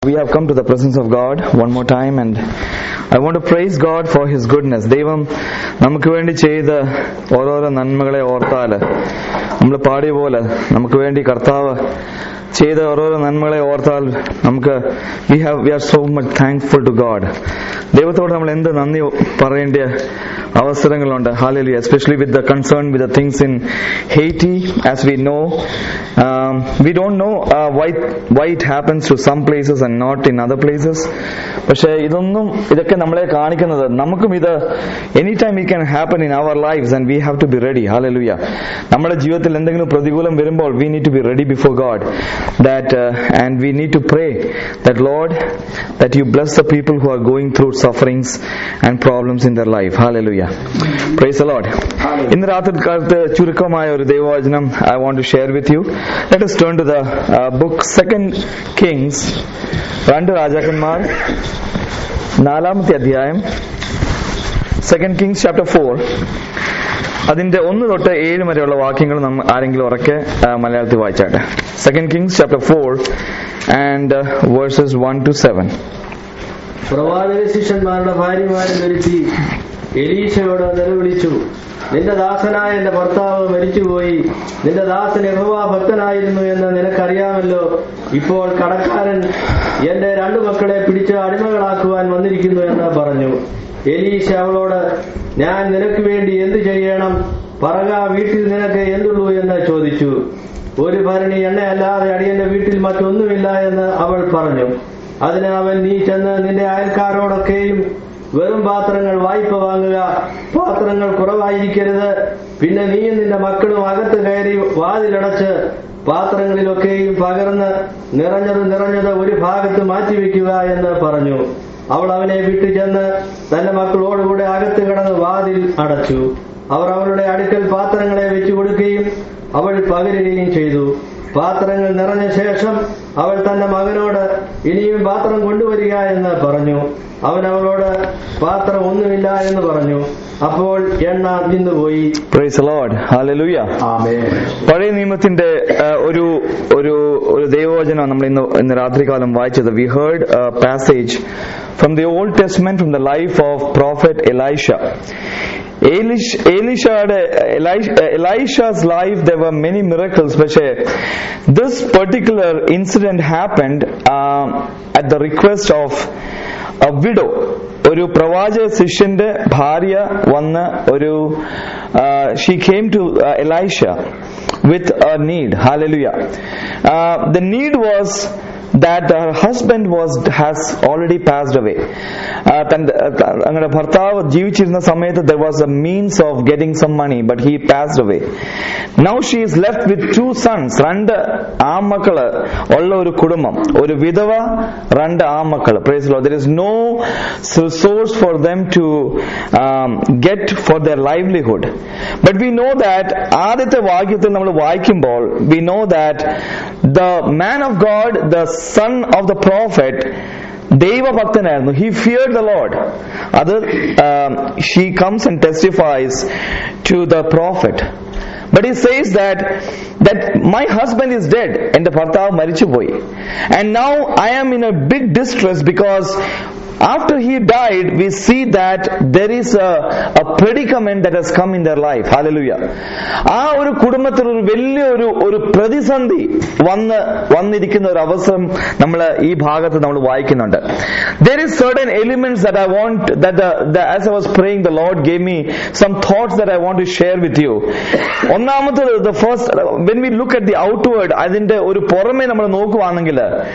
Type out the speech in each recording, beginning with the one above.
We have come to the presence of God one more time and I want to praise God for His goodness. ദൈവം നമുക്ക് വേണ്ടി ചെയ്ത ഓരോരോ നന്മകളെ ഓർത്താൽ നമ്മൾ പാടിയ പോലെ നമുക്ക് വേണ്ടി കർത്താവ് ചെയ്ത ഓരോരോ നന്മകളെ ഓർത്താൽ നമുക്ക് we have we are so much thankful to god ദൈവത്തോട് നമ്മൾ എന്ത് നന്ദി പറയേണ്ട അവസരങ്ങളുണ്ട് ഹാലലി especially with the concern with the things in Haiti as we know we don't know why why it happens to some places and not in other places പക്ഷേ ഇതൊന്നും ഇതൊക്കെ നമ്മളെ കാണിക്കുന്നത് നമുക്കും ഇത് any time we can happen in our lives and we have to be ready hallelujah നമ്മുടെ ജീവിതത്തിൽ എന്തെങ്കിലും പ്രതികൂലം വരുമ്പോൾ we need to be ready before God that and we need to pray that Lord that you bless the people who are going through sufferings and problems in their life hallelujah praise Lord ഇന്ന് രാത്രി കാലത്ത് ചുരുക്കമായ ഒരു ദൈവവചനം I want to share with you let us turn to the uh, book second kings രണ്ട് രാജാക്കന്മാർ നാലാമത്തെ അധ്യായം സെക്കൻഡ് കിങ്സ് ചാപ്റ്റർ ഫോർ അതിന്റെ ഒന്ന് തൊട്ട് ഏഴ് വരെയുള്ള വാക്യങ്ങൾ നമ്മൾ ആരെങ്കിലും ഉറക്കെ ആ, മലയാളത്തിൽ വായിച്ചാട്ടെ second Kings chapter four and verses one two seven പ്രവാചക ശിഷ്യന്മാരുടെ ഭാര്യമാരെ വരുത്തി എലീശയോട് നിലവിളിച്ചു നിന്റെ ദാസനായ എന്റെ ഭർത്താവ് മരിച്ചുപോയി നിന്റെ ദാസൻ യഹോവ ഭക്തനായിരുന്നു എന്ന് നിനക്കറിയാമല്ലോ ഇപ്പോൾ കടക്കാരൻ എന്റെ രണ്ടു മക്കളെ പിടിച്ച് അടിമകളാക്കുവാൻ വന്നിരിക്കുന്നു എന്ന് പറഞ്ഞു എലീശ അവളോട് ഞാൻ നിനക്ക് വേണ്ടി എന്തു ചെയ്യണം പറക വീട്ടിൽ നിനക്ക് എന്തുള്ളൂ എന്ന് ചോദിച്ചു ഒരു ഭരണി എണ്ണയല്ലാതെ അടിയന്റെ വീട്ടിൽ മറ്റൊന്നുമില്ല എന്ന് അവൾ പറഞ്ഞു അതിന് അവൻ നീ ചെന്ന് നിന്റെ അയൽക്കാരോടൊക്കെയും വെറും പാത്രങ്ങൾ വായ്പ വാങ്ങുക പാത്രങ്ങൾ കുറവായിരിക്കരുത് പിന്നെ നീയും നിന്റെ മക്കളും അകത്ത് കയറി വാതിലടച്ച് പാത്രങ്ങളിലൊക്കെയും പകർന്ന് നിറഞ്ഞത് നിറഞ്ഞത് ഒരു ഭാഗത്ത് മാറ്റിവെക്കുക എന്ന് പറഞ്ഞു അവൾ അവനെ വിട്ടു ചെന്ന് തന്റെ മക്കളോടുകൂടെ അകത്ത് കിടന്ന് വാതിൽ അടച്ചു അവർ അവളുടെ അടുക്കൽ പാത്രങ്ങളെ വെച്ചു കൊടുക്കുകയും അവൾ പകരുകയും ചെയ്തു പാത്രങ്ങൾ നിറഞ്ഞ ശേഷം അവൾ തന്റെ മകനോട് ഇനിയും പാത്രം കൊണ്ടുവരിക എന്ന് പറഞ്ഞു അവൻ അവളോട് പാത്രം ഒന്നുമില്ല എന്ന് പറഞ്ഞു അപ്പോൾ എണ്ണ നിന്നുപോയി പ്രൈസ് ലോഡ് ഹാലലുയ പഴയ നിയമത്തിന്റെ ആ, ഒരു ഒരു ഒരു ദൈവവചനം നമ്മൾ ഇന്ന് ഇന്ന് രാത്രികാലം വായിച്ചത് we heard passage from the Old Testament from the life of prophet Elisha ഏലിഷ് ഏലിഷയുടെ Elisha's life there were many miracles പക്ഷേ this particular incident happened at the request of a widow ഒരു പ്രവാചക ശിഷ്യന്റെ ഭാര്യ വന്ന് ഒരു she came to Elisha with a need hallelujah the need was that her husband was has already passed away uh, തന്റെ അങ്ങനെ ഭർത്താവ് ജീവിച്ചിരുന്ന സമയത്ത് there was a means of getting some money but he passed away now she is left with two sons രണ്ട് ആമക്കള് ഉള്ള ഒരു കുടുംബം ഒരു വിധവ രണ്ട് ആമക്കള് praise the Lord there is no source for them to um, get for their livelihood but we know that ആദ്യത്തെ വാക്യത്തിൽ നമ്മൾ വായിക്കുമ്പോൾ we know that the man of God the son of the prophet ദൈവഭക്തനായിരുന്നു he feared the Lord അത് she comes and testifies to the prophet but he says that that my husband is dead എന്റെ ഭർത്താവ് മരിച്ചുപോയി and now I am in a big distress because after he died we see that there is a, a predicament that has come in their life hallelujah ആ ഒരു കുടുംബത്തിൽ ഒരു വലിയ ഒരു ഒരു പ്രതിസന്ധി വന്ന് വന്നിരിക്കുന്ന ഒരു അവസരം നമ്മൾ ഈ ഭാഗത്ത് നമ്മൾ വായിക്കുന്നുണ്ട് there is certain elements that I want that the, the, as I was praying the Lord gave me some thoughts that I want to share with you ഒന്നാമത്തെ the first when we look at the outward അതിന്റെ ഒരു പുറമെ നമ്മൾ നോക്കുവാണെങ്കിൽ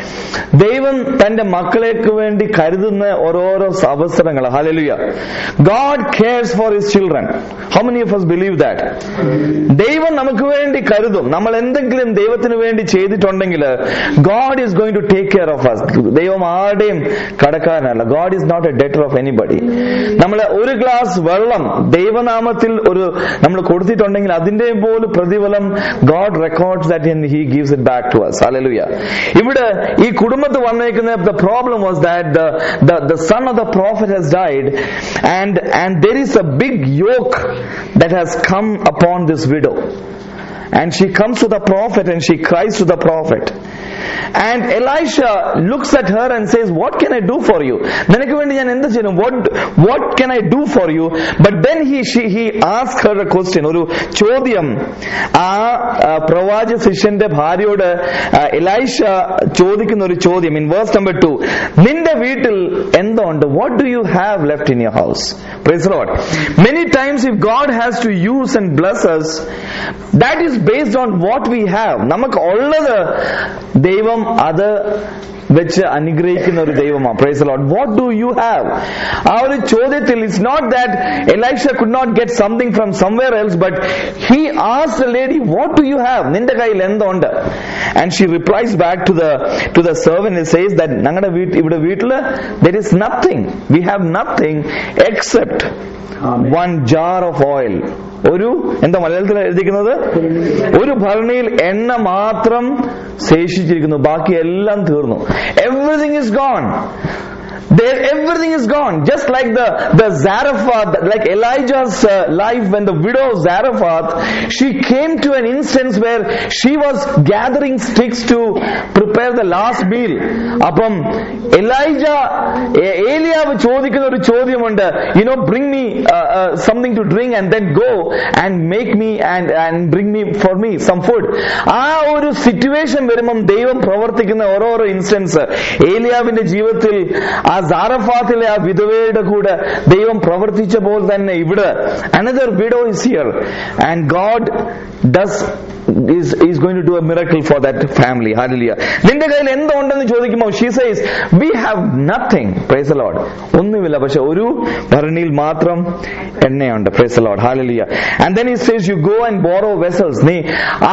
ദൈവം തന്റെ മക്കളേക്ക് വേണ്ടി കരുതുന്ന ഓരോരോ അവസരങ്ങൾ hallelujah God cares for his children how many of us believe that ദൈവം നമുക്ക് വേണ്ടി കരുതും നമ്മൾ എന്തെങ്കിലും ദൈവത്തിന് വേണ്ടി ചെയ്തിട്ടുണ്ടെങ്കിൽ God is going to take care of us ദൈവം ആരുടെയും കടക്കാരനല്ല God is not a debtor of anybody നമ്മൾ ഒരു ഗ്ലാസ് വെള്ളം ദൈവനാമത്തിൽ ഒരു നമ്മൾ കൊടുത്തിട്ടുണ്ടെങ്കിൽ അതിന്റെ പോലും പ്രതിഫലം God records that he gives it back to us hallelujah ഇവിടെ ഈ കുടുംബത്ത് വന്നേക്കുന്ന the problem was that the the son of the prophet has died and and there is a big yoke that has come upon this widow and she comes to the prophet and she cries to the prophet and Elisha looks at her and says what can I do for you നിനക്ക് വേണ്ടി ഞാൻ എന്ത് ചെയ്യണം what what can I do for you but then he she, he asked her a question ഒരു ചോദ്യം ആ ആ, പ്രവാചക ശിഷ്യന്റെ ഭാര്യയോട് ആ, എലൈഷ ചോദിക്കുന്ന ഒരു ചോദ്യം ഇൻ വേഴ്സ് നമ്പർ ടു നിന്റെ വീട്ടിൽ എന്തുണ്ട് what do you have left in your house praise Lord many times if God has to use and bless us that is based on what we have നമുക്ക് ഉള്ളത് ദൈവം അത് വെച്ച് അനുഗ്രഹിക്കുന്ന ഒരു ദൈവമാണ് praise Lord what do you have ആ ഒരു ചോദ്യത്തിൽ it's not that Elisha could not get something from somewhere else but he ആസ് the lady what do you have നിന്റെ കയ്യിൽ എന്തുണ്ട് and she replies back to the to the servant says that ഞങ്ങളുടെ വീട്ടിൽ ഇവിടെ വീട്ടില് there is nothing we have nothing except one jar of oil ഒരു എന്താ മലയാളത്തിൽ എഴുതിക്കുന്നത് ഒരു ഭരണിയിൽ എണ്ണ മാത്രം ശേഷിച്ചിരിക്കുന്നു ബാക്കി എല്ലാം തീർന്നു everything is gone There, everything is gone. Just like the, the Zarephath, like Elijah's uh, life when the widow of Zarephath, she came to an instance where she was gathering sticks to prepare the last meal. അപ്പം Elijah ഏലിയാവ് ചോദിക്കുന്ന ഒരു ചോദ്യമുണ്ട് you know bring me something to drink and then go and make me and and bring me for me some food ആ ഒരു situation വരുമ്പം ദൈവം പ്രവർത്തിക്കുന്ന ഓരോരോ ഇൻസ്റ്റൻസ് ഏലിയാവിന്റെ ജീവിതത്തിൽ ആ സാറഫാത്തിലെ ആ വിധവയുടെ കൂടെ ദൈവം പ്രവർത്തിച്ച പോലെ തന്നെ ഇവിടെ another widow is here and God does is is going to do a miracle for that family hallelujah നിന്റെ കയ്യിൽ എന്തുണ്ടെന്ന് ചോദിക്കുമ്പോൾ she says we have nothing praise the lord ഒന്നുമില്ല പക്ഷെ ഒരു ഭരണിയിൽ മാത്രം എണ്ണയുണ്ട് praise the lord hallelujah and then he says you go and borrow vessels നീ ആ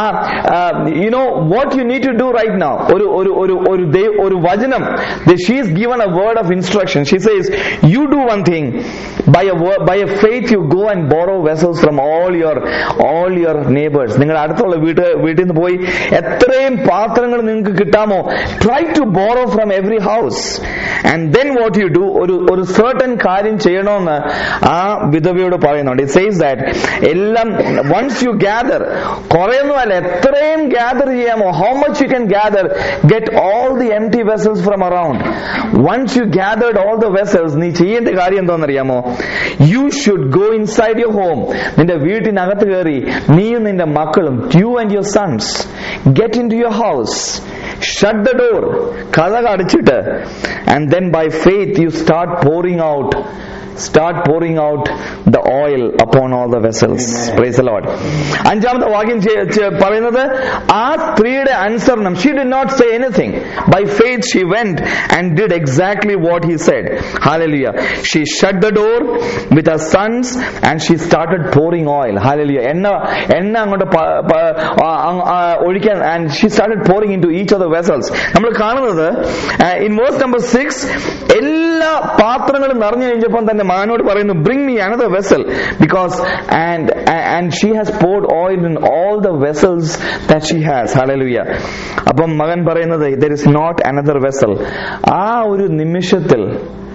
you know what you need to do right now ഒരു ഒരു ഒരു ഒരു ദൈ- ഒരു വചനം she is given a word of instruction she says you do one thing by a word, by a faith you go and borrow vessels from all your all your neighbors നിങ്ങളുടെ അടുത്തുള്ള വീട്ട് വീട്ടിൽ നിന്ന് പോയി എത്രയും പാത്രങ്ങൾ നിങ്ങൾക്ക് കിട്ടാമോ try to borrow from every house and then what you do ഒരു ഒരു സർട്ടൻ കാര്യം ചെയ്യണമെന്ന് ആ വിധവയോട് പറയുന്നുണ്ട് ഇറ്റ് സേസ് ദാറ്റ് എല്ലാം വൺസ് യു ഗ്യാദർ കുറേയൊന്നുമല്ല എത്രയും ഗ്യാദർ ചെയ്യാമോ how much you can gather get all the empty vessels from around once you gathered all the vessels നീ ചെയ്യേണ്ട കാര്യം എന്താണെന്നറിയാമോ you should go inside your home നിന്റെ വീട്ടിനകത്ത് കയറി നീയും നിന്റെ മക്കളും U and your sons get in to your house shut the door കഥ അടിച്ചിട്ട് and then by faith you start pouring out start pouring out the oil upon all the vessels praise the lord അഞ്ചാമത്തെ വാക്യം ചെ- ചെ- പറയുന്നത് ആ സ്ത്രീയുടെ അനുസരണം she did not say anything by faith she went and did exactly what he said hallelujah she shut the door with her sons and she started pouring oil hallelujah എണ്ണ എണ്ണ അങ്ങോട്ട് പ- പ- ആ- ആ- ആ ഒഴിക്കാൻ and she started pouring into each of the vessels നമ്മൾ കാണുന്നത് ഇൻ വേഴ്സ് നമ്പർ സിക്സ് എല്ലാ പാത്രങ്ങളും നിറഞ്ഞു കഴിഞ്ഞപ്പോൾ തന്നെ മകനോട് പറയുന്നു bring me another vessel because and and she has poured oil in all the vessels that she has hallelujah അപ്പം മകൻ പറയുന്നത് there is not another vessel ആ ഒരു നിമിഷത്തിൽ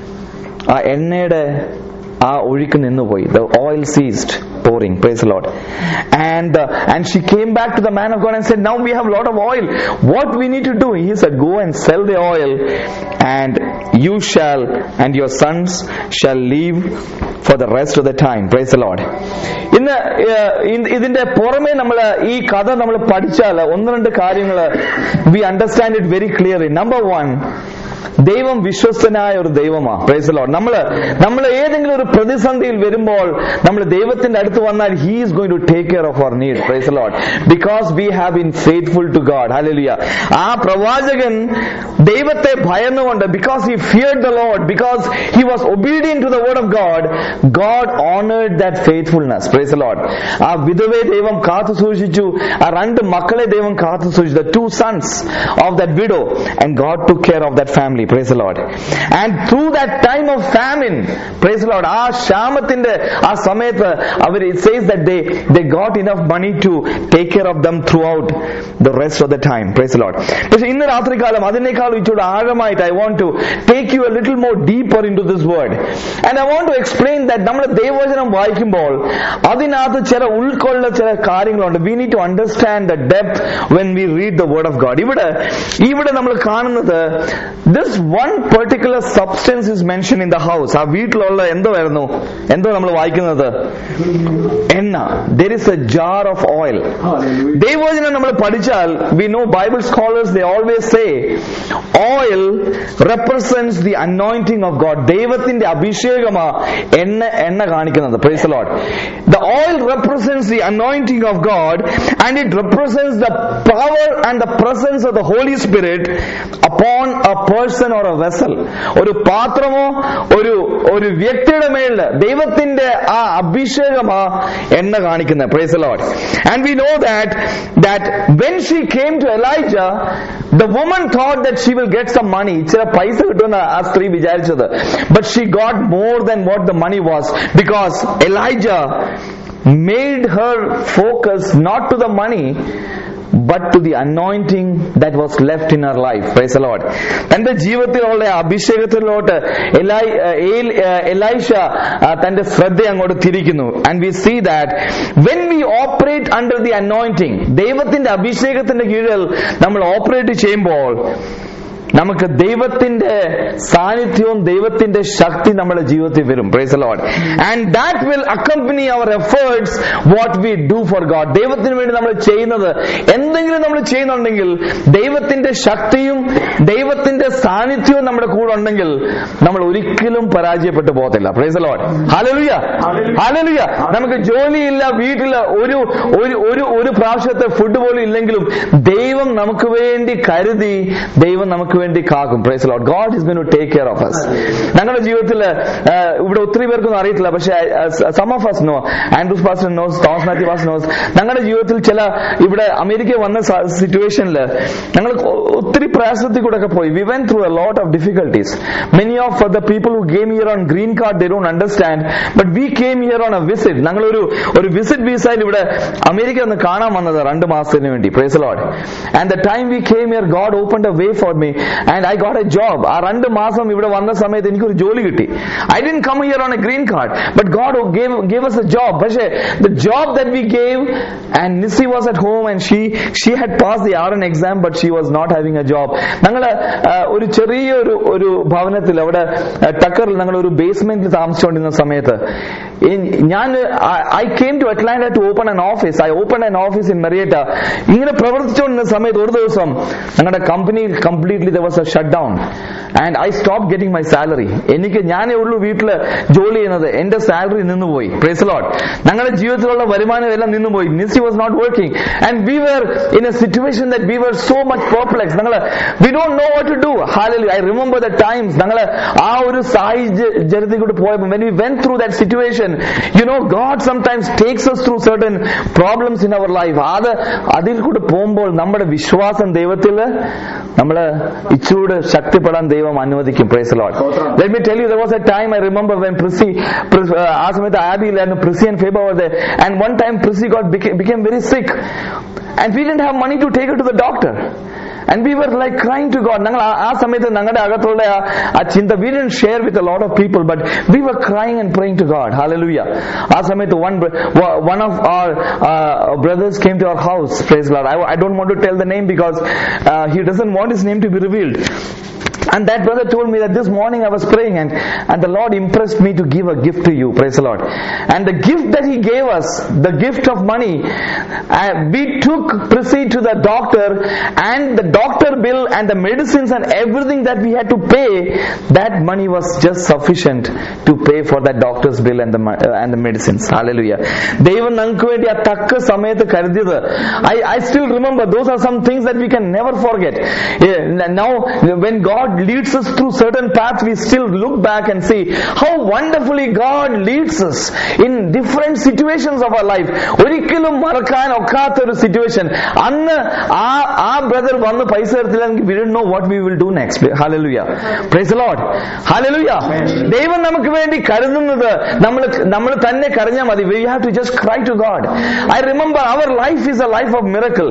ആ എണ്ണയുടെ ആ ഒഴുക്ക് നിന്നുപോയി the oil ceased pouring praise the lord and uh, and she came back to the man of god and said now we have a lot of oil what we need to do he said go and sell the oil and you shall and your sons shall live for the rest of the time praise the lord ഇന്ന് ഏഹ്, E- ഇതിന്റെ പുറമെ നമ്മൾ ഈ കഥ നമ്മൾ പഠിച്ചാൽ ഒന്ന് രണ്ട് കാര്യങ്ങൾ we understand it very clearly number one ദൈവം വിശ്വസ്തനായ ഒരു ദൈവമാണ് പ്രൈസ് ലോഡ് നമ്മൾ നമ്മൾ ഏതെങ്കിലും ഒരു പ്രതിസന്ധിയിൽ വരുമ്പോൾ നമ്മൾ ദൈവത്തിന്റെ അടുത്ത് വന്നാൽ he is going to take care of our need praise Lord because we have been faithful to God hallelujah ആ പ്രവാചകൻ ദൈവത്തെ ഭയന്നുകൊണ്ട് because he feared the Lord because he was obedient to the word of God God honoured that faithfulness praise Lord ആ വിധവയെ ദൈവം കാത്തു സൂക്ഷിച്ചു ആ രണ്ട് മക്കളെ ദൈവം കാത്തു സൂക്ഷിച്ചു two sons of that widow and God to care of that family family praise the lord and through that time of famine praise the lord ആ ക്ഷാമത്തിന്റെ ആ സമയത്ത് അവർ it says that they they got enough money to take care of them throughout the rest of the time praise the lord പക്ഷെ ഇന്ന് രാത്രികാലം അതിനേക്കാൾ ഇച്ചിരി ആഴമായിട്ട് I want to take you a little more deeper into this word and I want to explain that നമ്മൾ ദൈവവചനം വായിക്കുമ്പോൾ അതിനകത്ത് ചില ഉൾക്കൊള്ള ചില കാര്യങ്ങളുണ്ട് we need to understand the depth when we read the word of God ഇവിടെ ഇവിടെ നമ്മൾ കാണുന്നത് this one particular substance is mention in the house ആ വീട്ടിലുള്ള എന്തോ ആയിരുന്നു എന്തോ നമ്മൾ വായിക്കുന്നത് എണ്ണ there is a jar of oil ദൈവവചനം നമ്മൾ പഠിച്ചാൽ we know Bible scholars they always say oil represents the anointing of God ദൈവത്തിന്റെ അഭിഷേകമാ എണ്ണ എണ്ണ കാണിക്കുന്നത് praise Lord the oil represents the anointing of God and it represents the power and the presence of the Holy Spirit upon a person or a vessel ഒരു പാത്രമോ ഒരു ഒരു വ്യക്തിയുടെ മേളില് ദൈവത്തിന്റെ ആ അഭിഷേകമാ എണ്ണ കാണിക്കുന്നത് praise Lord and we know that that when she came to Elijah the woman thought that she will get some money ചില പൈസ കിട്ടുമെന്ന് ആ സ്ത്രീ വിചാരിച്ചത് but she got more than what the money was because Elijah made her focus not to the money but to the anointing that was left in her life praise the lord തന്റെ ജീവിതത്തിലുള്ള അഭിഷേകത്തിലോട്ട് എലൈ- ഏൽ- Elisha ആ, തന്റെ ശ്രദ്ധ അങ്ങോട്ട് തിരിക്കുന്നു and we see that when we operate under the anointing ദൈവത്തിന്റെ അഭിഷേകത്തിന്റെ കീഴിൽ നമ്മൾ ഓപ്പറേറ്റ് ചെയ്യുമ്പോൾ നമുക്ക് ദൈവത്തിന്റെ സാന്നിധ്യവും ദൈവത്തിന്റെ ശക്തി നമ്മുടെ ജീവിതത്തിൽ വരും praise Lord and that will accompany our efforts what we do for God ദൈവത്തിന് വേണ്ടി നമ്മൾ ചെയ്യുന്നത് എന്തെങ്കിലും നമ്മൾ ചെയ്യുന്നുണ്ടെങ്കിൽ ദൈവത്തിന്റെ ശക്തിയും ദൈവത്തിന്റെ സാന്നിധ്യവും നമ്മുടെ കൂടെ ഉണ്ടെങ്കിൽ നമ്മൾ ഒരിക്കലും പരാജയപ്പെട്ടു പോകത്തില്ല പ്രൈസ് ലോഡ് ഹലലുയ ഹലലുയ നമുക്ക് ജോലിയില്ല വീട്ടില് ഒരു ഒരു ഒരു ഒരു പ്രാവശ്യത്തെ ഫുഡ് പോലും ഇല്ലെങ്കിലും ദൈവം നമുക്ക് വേണ്ടി കരുതി ദൈവം നമുക്ക് വേണ്ടി കാക്കും praise Lord God is goin to take care of us ഞങ്ങളുടെ ജീവിതത്തിൽ ഇവിടെ ഒത്തിരി പേർക്കൊന്നും അറിയത്തില്ല പക്ഷേ some of us know Andrews pastor knows Thomas Mathew pastor knows ഞങ്ങളുടെ ജീവിതത്തിൽ ചില ഇവിടെ അമേരിക്ക വന്ന സിറ്റുവേഷനിൽ ഞങ്ങൾ ഒത്തിരി പ്രയാസത്തിൽ കൂടെ ഒക്കെ പോയി we went through a lot of difficulties many of the people who came here on green card they don't understand but we came here on a visit ഞങ്ങൾ ഒരു ഒരു വിസിറ്റ് വിസയിൽ ഇവിടെ അമേരിക്ക ഒന്ന് കാണാൻ വന്നത് രണ്ട് മാസത്തിന് വേണ്ടി praise Lord and the time we came here God open a way for me and I got a job ആ രണ്ട് മാസം ഇവിടെ വന്ന സമയത്ത് എനിക്കൊരു ജോലി കിട്ടി I didn't come here on a green card but God gave gave us a job പക്ഷേ the job that we gave and Nisi was at home and she she had pass the R N exam but she was not having a job ഞങ്ങൾ ഒരു ചെറിയൊരു ഒരു ഭവനത്തിൽ അവിടെ ആ, ടക്കറിൽ ഞങ്ങൾ ഒരു ബേസ്മെന്റിൽ താമസിച്ചുകൊണ്ടിരുന്ന സമയത്ത് ഈ- ഞാൻ I came to Atlanta to open an office I open an office in Marietta ഇങ്ങനെ പ്രവർത്തിച്ചുകൊണ്ടിരുന്ന സമയത്ത് ഒരു ദിവസം ഞങ്ങളുടെ company completely the was a shut down and I stop getting my salary എനിക്ക് ഞാനേ ഉള്ളൂ വീട്ടിൽ ജോലി ചെയ്യുന്നത് എന്റെ സാലറി നിന്നുപോയി പ്രൈസ് ലോട്ട് ഞങ്ങളുടെ ജീവിതത്തിലുള്ള വരുമാനം എല്ലാം നിന്നുപോയി Nisi was not working and we were in a situation that we were so much perplex ഞങ്ങൾ we don't know what to do hallelujah I remember the times ഞങ്ങൾ ആ ഒരു സാഹചര്യത്തിൽ കൂടി പോയപ്പോൾ when we went through that situation you know God sometimes takes us through certain problems in our life അത് അതിൽ കൂടെ പോകുമ്പോൾ നമ്മുടെ വിശ്വാസം ദൈവത്തിൽ നമ്മൾ ഇച്ചൂടെ ശക്തിപ്പെടാൻ ദൈവം അനുവദിക്കും praise Lord let me tell you there was a time I remember when Prisy പ്രിസ്- ആ സമയത്ത് ആബിയിലായിരുന്നു Prisy and Phoebe were and one time Prisy got became very sick and we didn't have money to take her to the doctor and we were like crying to God ഞങ്ങൾ ആ- ആ സമയത്ത് ഞങ്ങളുടെ അകത്തുള്ള ആ- ആ ചിന്ത we didn't share with a lot of people but we were crying and praying to God hallelujah ആ സമയത്ത് one br- wa- one of our uh, brothers came to our house praise Lord I, I don't want to tell the name because uh, he doesn't want his name to be revealed and that brother told me that this morning I was praying and, and the Lord impressed me to give a gift to you. Praise the Lord. And the gift that He gave us, the gift of money, uh, we took proceed to the doctor and the doctor bill and the medicines and everything that we had to pay, that money was just sufficient to pay for that doctor's bill and the, mo- uh, and the medicines. Hallelujah. ദൈവം നമുക്ക് വേണ്ടി ആ തക്ക സമയത്ത് കരുതിയത് I I still remember those are some things that we can never forget now when God leads us through certain paths, we still look back and see how wonderfully God leads us in different situations of our life. ഒരിക്കലും മറക്കാൻ ഒക്കാത്ത ഒരു situation അന്ന് ആ ആ brother വന്ന് പൈസ തരത്തില്ലെങ്കിൽ we ഡോ what we will do next hallelujah praise Lord hallelujah ദൈവം നമുക്ക് വേണ്ടി കരുതുന്നത് നമ്മൾ നമ്മൾ തന്നെ കരഞ്ഞാൽ മതി we have to just cry to God I remember our life is a life of miracle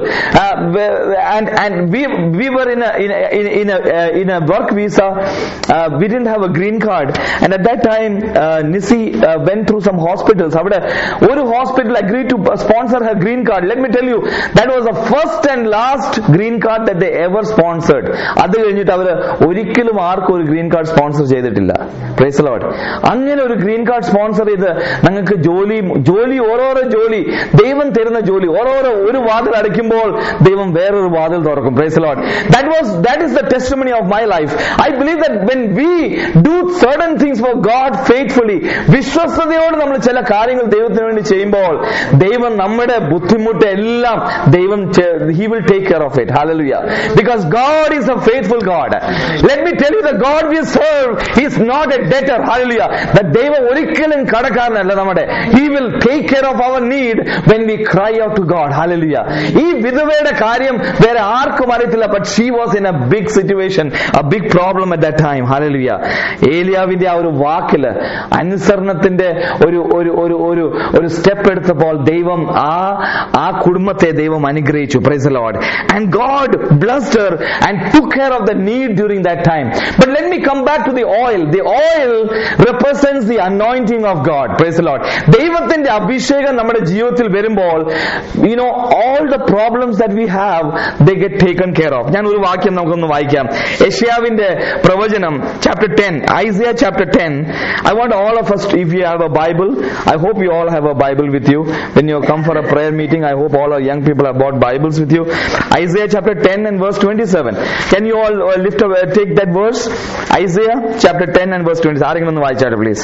and and we we were in in a uh, in a work visa uh, we didn't have a green card and at that time uh, Nisi uh, went through some hospitals അവിടെ ഒരു hospital agreed to sponsor her green card let me tell you that was the first and last green card that they ever sponsored അത് കഴിഞ്ഞിട്ട് അവർ ഒരിക്കലും ആർക്കും ഒരു green card sponsor ചെയ്തിട്ടില്ല praise Lord അങ്ങനെ ഒരു ഗ്രീൻ കാർഡ് സ്പോൺസർ ചെയ്ത് നിങ്ങൾക്ക് ജോലി ജോലി ഓരോരോ ജോലി ദൈവം തരുന്ന ജോലി ഓരോരോ ഒരു വാതിൽ അടയ്ക്കുമ്പോൾ ദൈവം വേറൊരു വാതിൽ തുറക്കും praise Lord that was that is the testimony of my life I believe that when we do certain things for God faithfully വിശ്വസ്തയോട് നമ്മൾ ചില കാര്യങ്ങൾ ദൈവത്തിന് വേണ്ടി ചെയ്യുമ്പോൾ ദൈവം നമ്മുടെ ബുദ്ധിമുട്ട് എല്ലാം ദൈവം he will take care of it hallelujah because God is a faithful God let me tell you the God we serve is not a debtor hallelujah the ദൈവം ഒരിക്കലും കടക്കാരനല്ല നമ്മുടെ he will take care of our need when we cry out to God hallelujah ഈ വിധവയുടെ കാര്യം വേറെ ആർക്കും അറിയത്തില്ല but she was in a big situation a big problem at that time hallelujah ഏലിയാവിന്റെ ആ ഒരു വാക്കില് അനുസരണത്തിന്റെ ഒരു ഒരു ഒരു ഒരു ഒരു സ്റ്റെപ്പ് എടുത്തപ്പോൾ ദൈവം ആ ആ കുടുംബത്തെ ദൈവം അനുഗ്രഹിച്ചു praise Lord and God blessed her and took care of the need during that time but let me come back to the oil the oil represents the anointing of god praise the lord ദൈവത്തിന്റെ അഭിഷേകം നമ്മുടെ ജീവിതത്തിൽ വരുമ്പോൾ you know all the problems that we have they get taken care of ഞാൻ ഒരു വാക്യം നമുക്കൊന്ന് വായിക്കാം യഷ്യാവിന്റെ പ്രവചനം chapter ten Isaiah chapter ten I want all of us if you have a bible i hope you all have a bible with you when you come for a prayer meeting i hope all our young people have bought bibles with you isaiah chapter 10 and verse 27 can you all uh, lift up uh, take that verse isaiah chapter 10 and verse 27 ആരെങ്കിലും ഒന്ന് വായിച്ചാട്ടെ please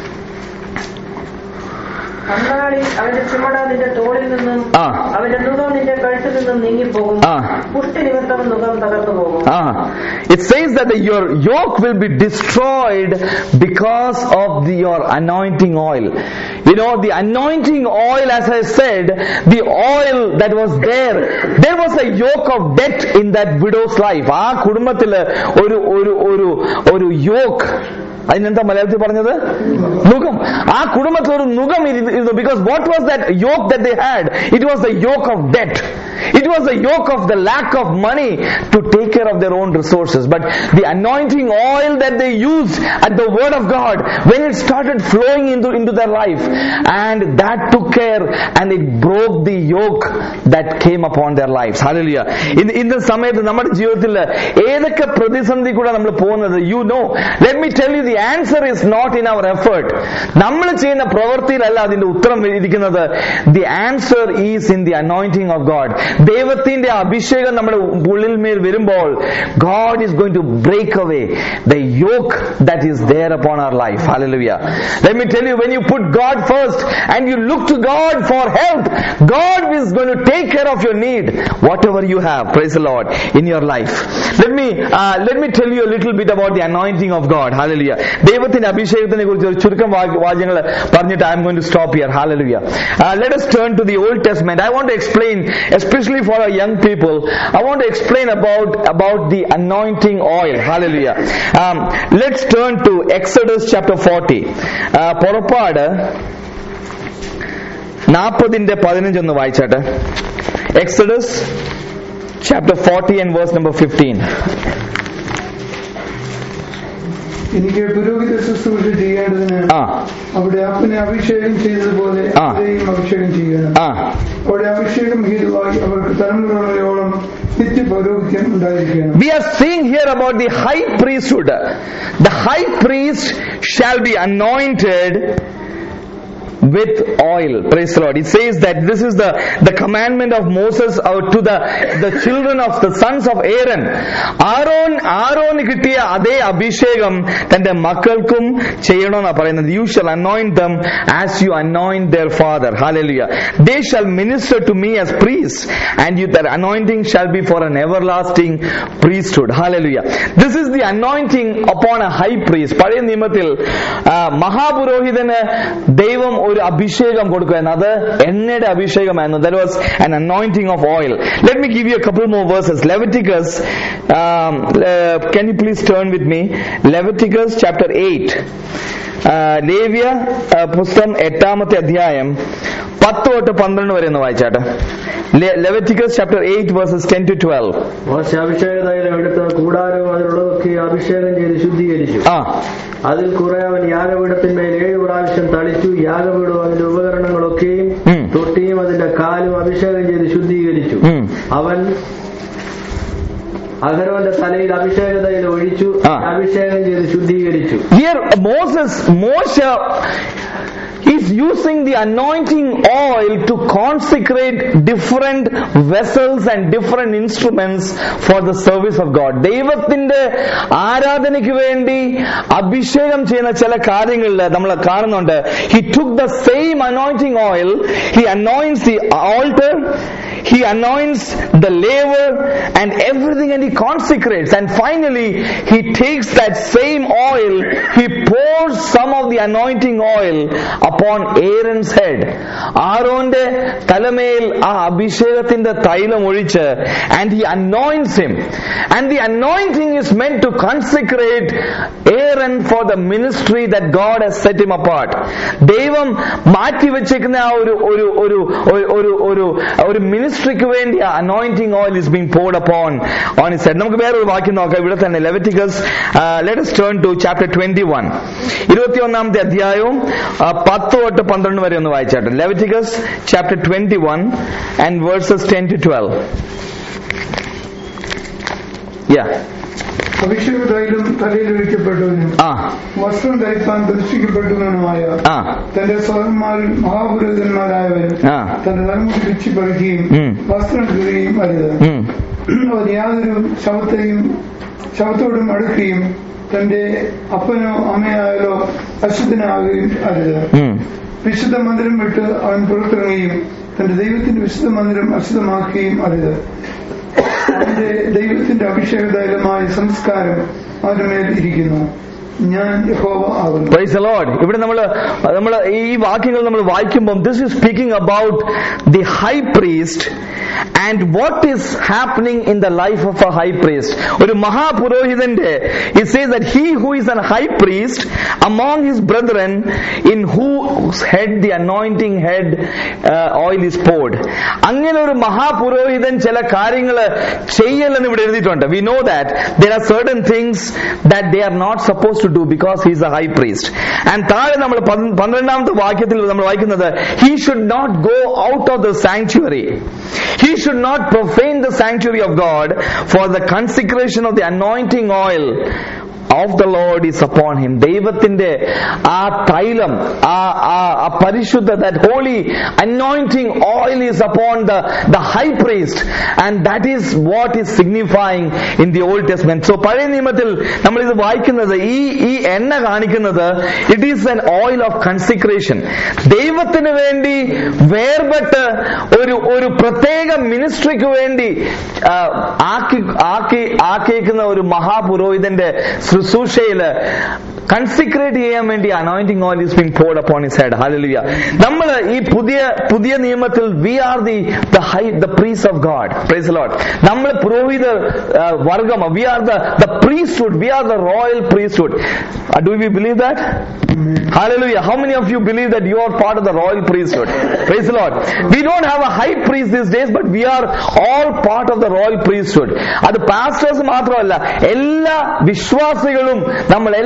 കണ്ണാടി അവന്റെ ചുമട നിന്റെ തോളിൽ നിന്നും ആ. അവന്റെ നുകം നിന്റെ കഴുത്തിൽ നിന്നും നീങ്ങിപ്പോകും ആ. പുഷ്ടി നിമിത്തം നുകം തകർന്നു പോകും Ah, it says that the, your yoke will be destroyed because of the, your anointing oil. You know, the anointing oil, as I said, the oil that was there, there was a yoke of debt in that widow's life. ആ കുടുംബത്തില് ഒരു ഒരു ഒരു ഒരു yoke അതിനെന്താ മലയാളത്തിൽ പറഞ്ഞത് നുകം ആ കുടുംബത്തിൽ ഒരു നുകം ഇരുന്നു because what was that yoke that they had it was the yoke of debt It was the yoke of the lack of money to take care of their own resources. But the anointing oil that they used at the word of God, when it started flowing into, into their life, and that took care and it broke the yoke that came upon their lives. Hallelujah. In, in the സമയത്ത് നമ്മുടെ ജീവിതത്തിൽ ഏതൊക്കെ പ്രതിസന്ധി കൂടെ നമ്മൾ പോകുന്നത് you know let me tell you the answer is not in our effort നമ്മൾ ചെയ്യുന്ന പ്രവൃത്തിയിലല്ല അതിന്റെ ഉത്തരം ഇരിക്കുന്നത് the answer is in the anointing of God ദൈവത്തിന്റെ അഭിഷേകം നമ്മുടെ ഉള്ളിൽ മേൽ വരുമ്പോൾ God is going to break away the yoke that is there upon our life Hallelujah. Let me tell you, when you put God first and you look to God for help, God is going to take care of your need, whatever you have. Praise the Lord in your life. Let me uh, let me tell you a little bit about the anointing of God. Hallelujah. ദൈവത്തിന്റെ അഭിഷേകത്തിനെ കുറിച്ച് ഒരു ചുരുക്കം വാചകങ്ങൾ പറഞ്ഞിട്ട് I'm going to stop here Hallelujah. Uh, let us turn to the Old Testament. I want to explain, especially for our young people, I want to explain about about the anointing oil. Hallelujah. Um, let's turn to Exodus chapter 40. Uh, പുറപ്പാട് നാൽപ്പതിന്റെ പതിനഞ്ചൊന്ന് വായിച്ചാട്ടെ Exodus chapter forty and verse number fifteen എനിക്ക് പുരോഹിത ശുശ്രൂഷ ചെയ്യേണ്ടതിന് ആ അവിടെ അപ്പനെ അഭിഷേകം ചെയ്തതുപോലെ ആ. അവരെയും അഭിഷേകം ചെയ്യണം ആ അവിടെ അഭിഷേകം ഹേതുവായി അവർക്ക് തലമുറകളോളം നിത്യ പൗരോഹിത്യം ഉണ്ടായിരിക്കണം We are seeing here about the high priesthood. The high priest shall be anointed with oil. Praise the Lord. It says that this is the, the commandment of Moses out to the, the children of the sons of Aaron. ആരോൻ ആരോന് കിട്ടിയ അതേ അഭിഷേകം തന്റെ മക്കൾക്കും ചെയ്യണമെന്നാ പറയുന്നത് you shall anoint them as you anoint their father hallelujah they shall minister to me as priests and you their anointing shall be for an everlasting priesthood hallelujah this is the anointing upon a high priest പഴയ നിയമത്തിൽ ആ, മഹാപുരോഹിതന് ദൈവം ഒരു അഭിഷേകം കൊടുക്കുകയായിരുന്നു അത് എണ്ണയുടെ അഭിഷേകമായിരുന്നു there was an anointing of oil let me give you a couple more verses leviticus um, uh, can you please turn with me leviticus chapter 8 ആ, ലേവ്യ ആ, പുസ്തകം എട്ടാമത്തെ അധ്യായം പത്ത് തൊട്ട് പന്ത്രണ്ട് വരെ ഒന്ന് വായിച്ചാട്ടെ Leviticus chapter eight verses ten to twelve മോശ അഭിഷേക തൈലം എടുത്ത് കൂടാരവും അതിലുള്ളതൊക്കെ അഭിഷേകം ചെയ്ത് ശുദ്ധീകരിച്ചു ആ അതിൽ കുറെ അവൻ യാഗപീഠത്തിന്മേൽ ഏഴ് പ്രാവശ്യം തളിച്ചു യാഗപീഠവും അതിന്റെ ഉപകരണങ്ങളൊക്കെയും ഉം. തൊട്ടിയും അതിന്റെ കാലും അഭിഷേകം ചെയ്ത് ശുദ്ധീകരിച്ചു ഉം. അവൻ അഹരോന്റെ തലയിൽ അഭിഷേക തൈലം ഒഴിച്ചു ആ. അഭിഷേകം ചെയ്ത് ശുദ്ധീകരിച്ചു Here Moses, Moshe is using the anointing oil to consecrate different vessels and different instruments for the service of God. ദൈവത്തിന്റെ ആരാധനയ്ക്ക് വേണ്ടി അഭിഷേകം ചെയ്യുന്ന ചില കാര്യങ്ങളിൽ നമ്മൾ കാണുന്നുണ്ട് he took the same anointing oil he anoints the altar he anoints the laver and everything and he consecrates and finally he takes that same oil he pours some of the anointing oil upon Aaron's head ആരോന്റെ തലമേൽ ആ അഭിഷേകത്തിന്റെ തൈലം ഒഴിച്ച് and he anoints him and the anointing is meant to consecrate Aaron for the ministry that God has set him apart ദൈവം മാറ്റി വെച്ചേക്കുന്ന ആ ഒരു ഒരു ഒരു ഒരു- ഒരു ഒരു ഒരു മിനിസ്ട്രിക്ക് വേണ്ടി ആ anointing oil is being poured upon on his head നമുക്ക് വേറൊരു വാക്യം നോക്കാം ഇവിടെ തന്നെ Leviticus let's turn to chapter twenty one ഇരുപത്തി ഒന്നാമത്തെ അധ്യായവും ആ, പത്ത് തൊട്ട് പന്ത്രണ്ട് വരെ ഒന്ന് വായിച്ചാട്ടെ Leviticus chapter twenty one and verses ten to twelve യാ അഭിഷേക തൈലം തലയിൽ ഒഴിക്കപ്പെട്ടവനും ആ വസ്ത്രം ധരിക്കാൻ പ്രതിഷ്ഠിക്കപ്പെട്ടവനുമായ ആ തന്റെ സഹന്മാരിൽ മഹാപുരോഹിതന്മാരായവൻ ആ. തന്റെ തലമുടി പിടിച്ചു പറിക്കുകയും ഉം. വസ്ത്രം കീറുകയും അരുത് ഉം, അവൻ യാതൊരു ശവത്തെയും ശവത്തോടും അടുക്കുകയും തന്റെ അപ്പനോ അമ്മയായാലോ അശുദ്ധനാകുകയും അരുത് ഉം. വിശുദ്ധ മന്ദിരം വിട്ട് അവൻ പുറത്തിറങ്ങുകയും തന്റെ ദൈവത്തിന്റെ വിശുദ്ധ മന്ദിരം അശുദ്ധമാക്കുകയും അരുത് അവന്റെ ദൈവത്തിന്റെ അഭിഷേക തൈലമായ സംസ്കാരം അവന്റെ മേൽ ഇരിക്കുന്നു ഞാൻ യഹോവ ആകുന്നു Praise the Lord. ഇവിടെ നമ്മൾ നമ്മൾ ഈ വാക്യങ്ങൾ നമ്മൾ വായിക്കുമ്പോൾ this is speaking about the high priest and what is happening in the life of a high priest ഒരു മഹാപുരോഹിതന്റെ it says that he who is an high priest among his brethren in whose head the anointing head oil is poured അങ്ങനെ ഒരു മഹാപുരോഹിതൻ ചില കാര്യങ്ങൾ ചെയ്യലെന്ന് ഇവിടെ എഴുതിയിട്ടുണ്ട് we know that there are certain things that they are not supposed to do because he's A high priest and താഴെ നമ്മൾ പന്ത് പന്ത്രണ്ടാമത്തെ വാക്യത്തിൽ നമ്മൾ വായിക്കുന്നത് he should not go out of the sanctuary he should not profane the sanctuary of God for the consecration of the anointing oil of the Lord is upon him ദൈവത്തിന്റെ ആ തൈലം ആ ആ ആ പരിശുദ്ധ that holy anointing oil is upon the the high priest and that is what is signifying in the Old Testament so പഴയ നിയമത്തിൽ നമ്മൾ ഇത് വായിക്കുന്നത് ഈ ഈ എണ്ണ കാണിക്കുന്നത് it is an oil of consecration ദൈവത്തിന് വേണ്ടി വേർപെട്ട് ഒരു ഒരു പ്രത്യേക മിനിസ്ട്രിക്ക് വേണ്ടി ആ, ആക്കി ആക്കി ആക്കിയേക്കുന്ന ഒരു മഹാപുരോഹിതന്റെ ശുശ്രൂഷയില് കൺസിക്രേറ്റ് ചെയ്യാൻ വേണ്ടി anointing oil is being poured upon his head hallelujah നമ്മൾ ഈ പുതിയ പുതിയ നിയമത്തിൽ we are the the high the priest of God praise Lord നമ്മൾ പുരോഹിത ആ, വർഗം we are the the priesthood we are the royal priesthood do we believe that Hallelujah. How many of you believe that you are part of the royal priesthood? Praise the Lord. We don't have a high priest these days, but we are all part of the royal priesthood. അത് pastors മാത്രമല്ല എല്ലാ വിശ്വാസികളും നമ്മളെല്ലാം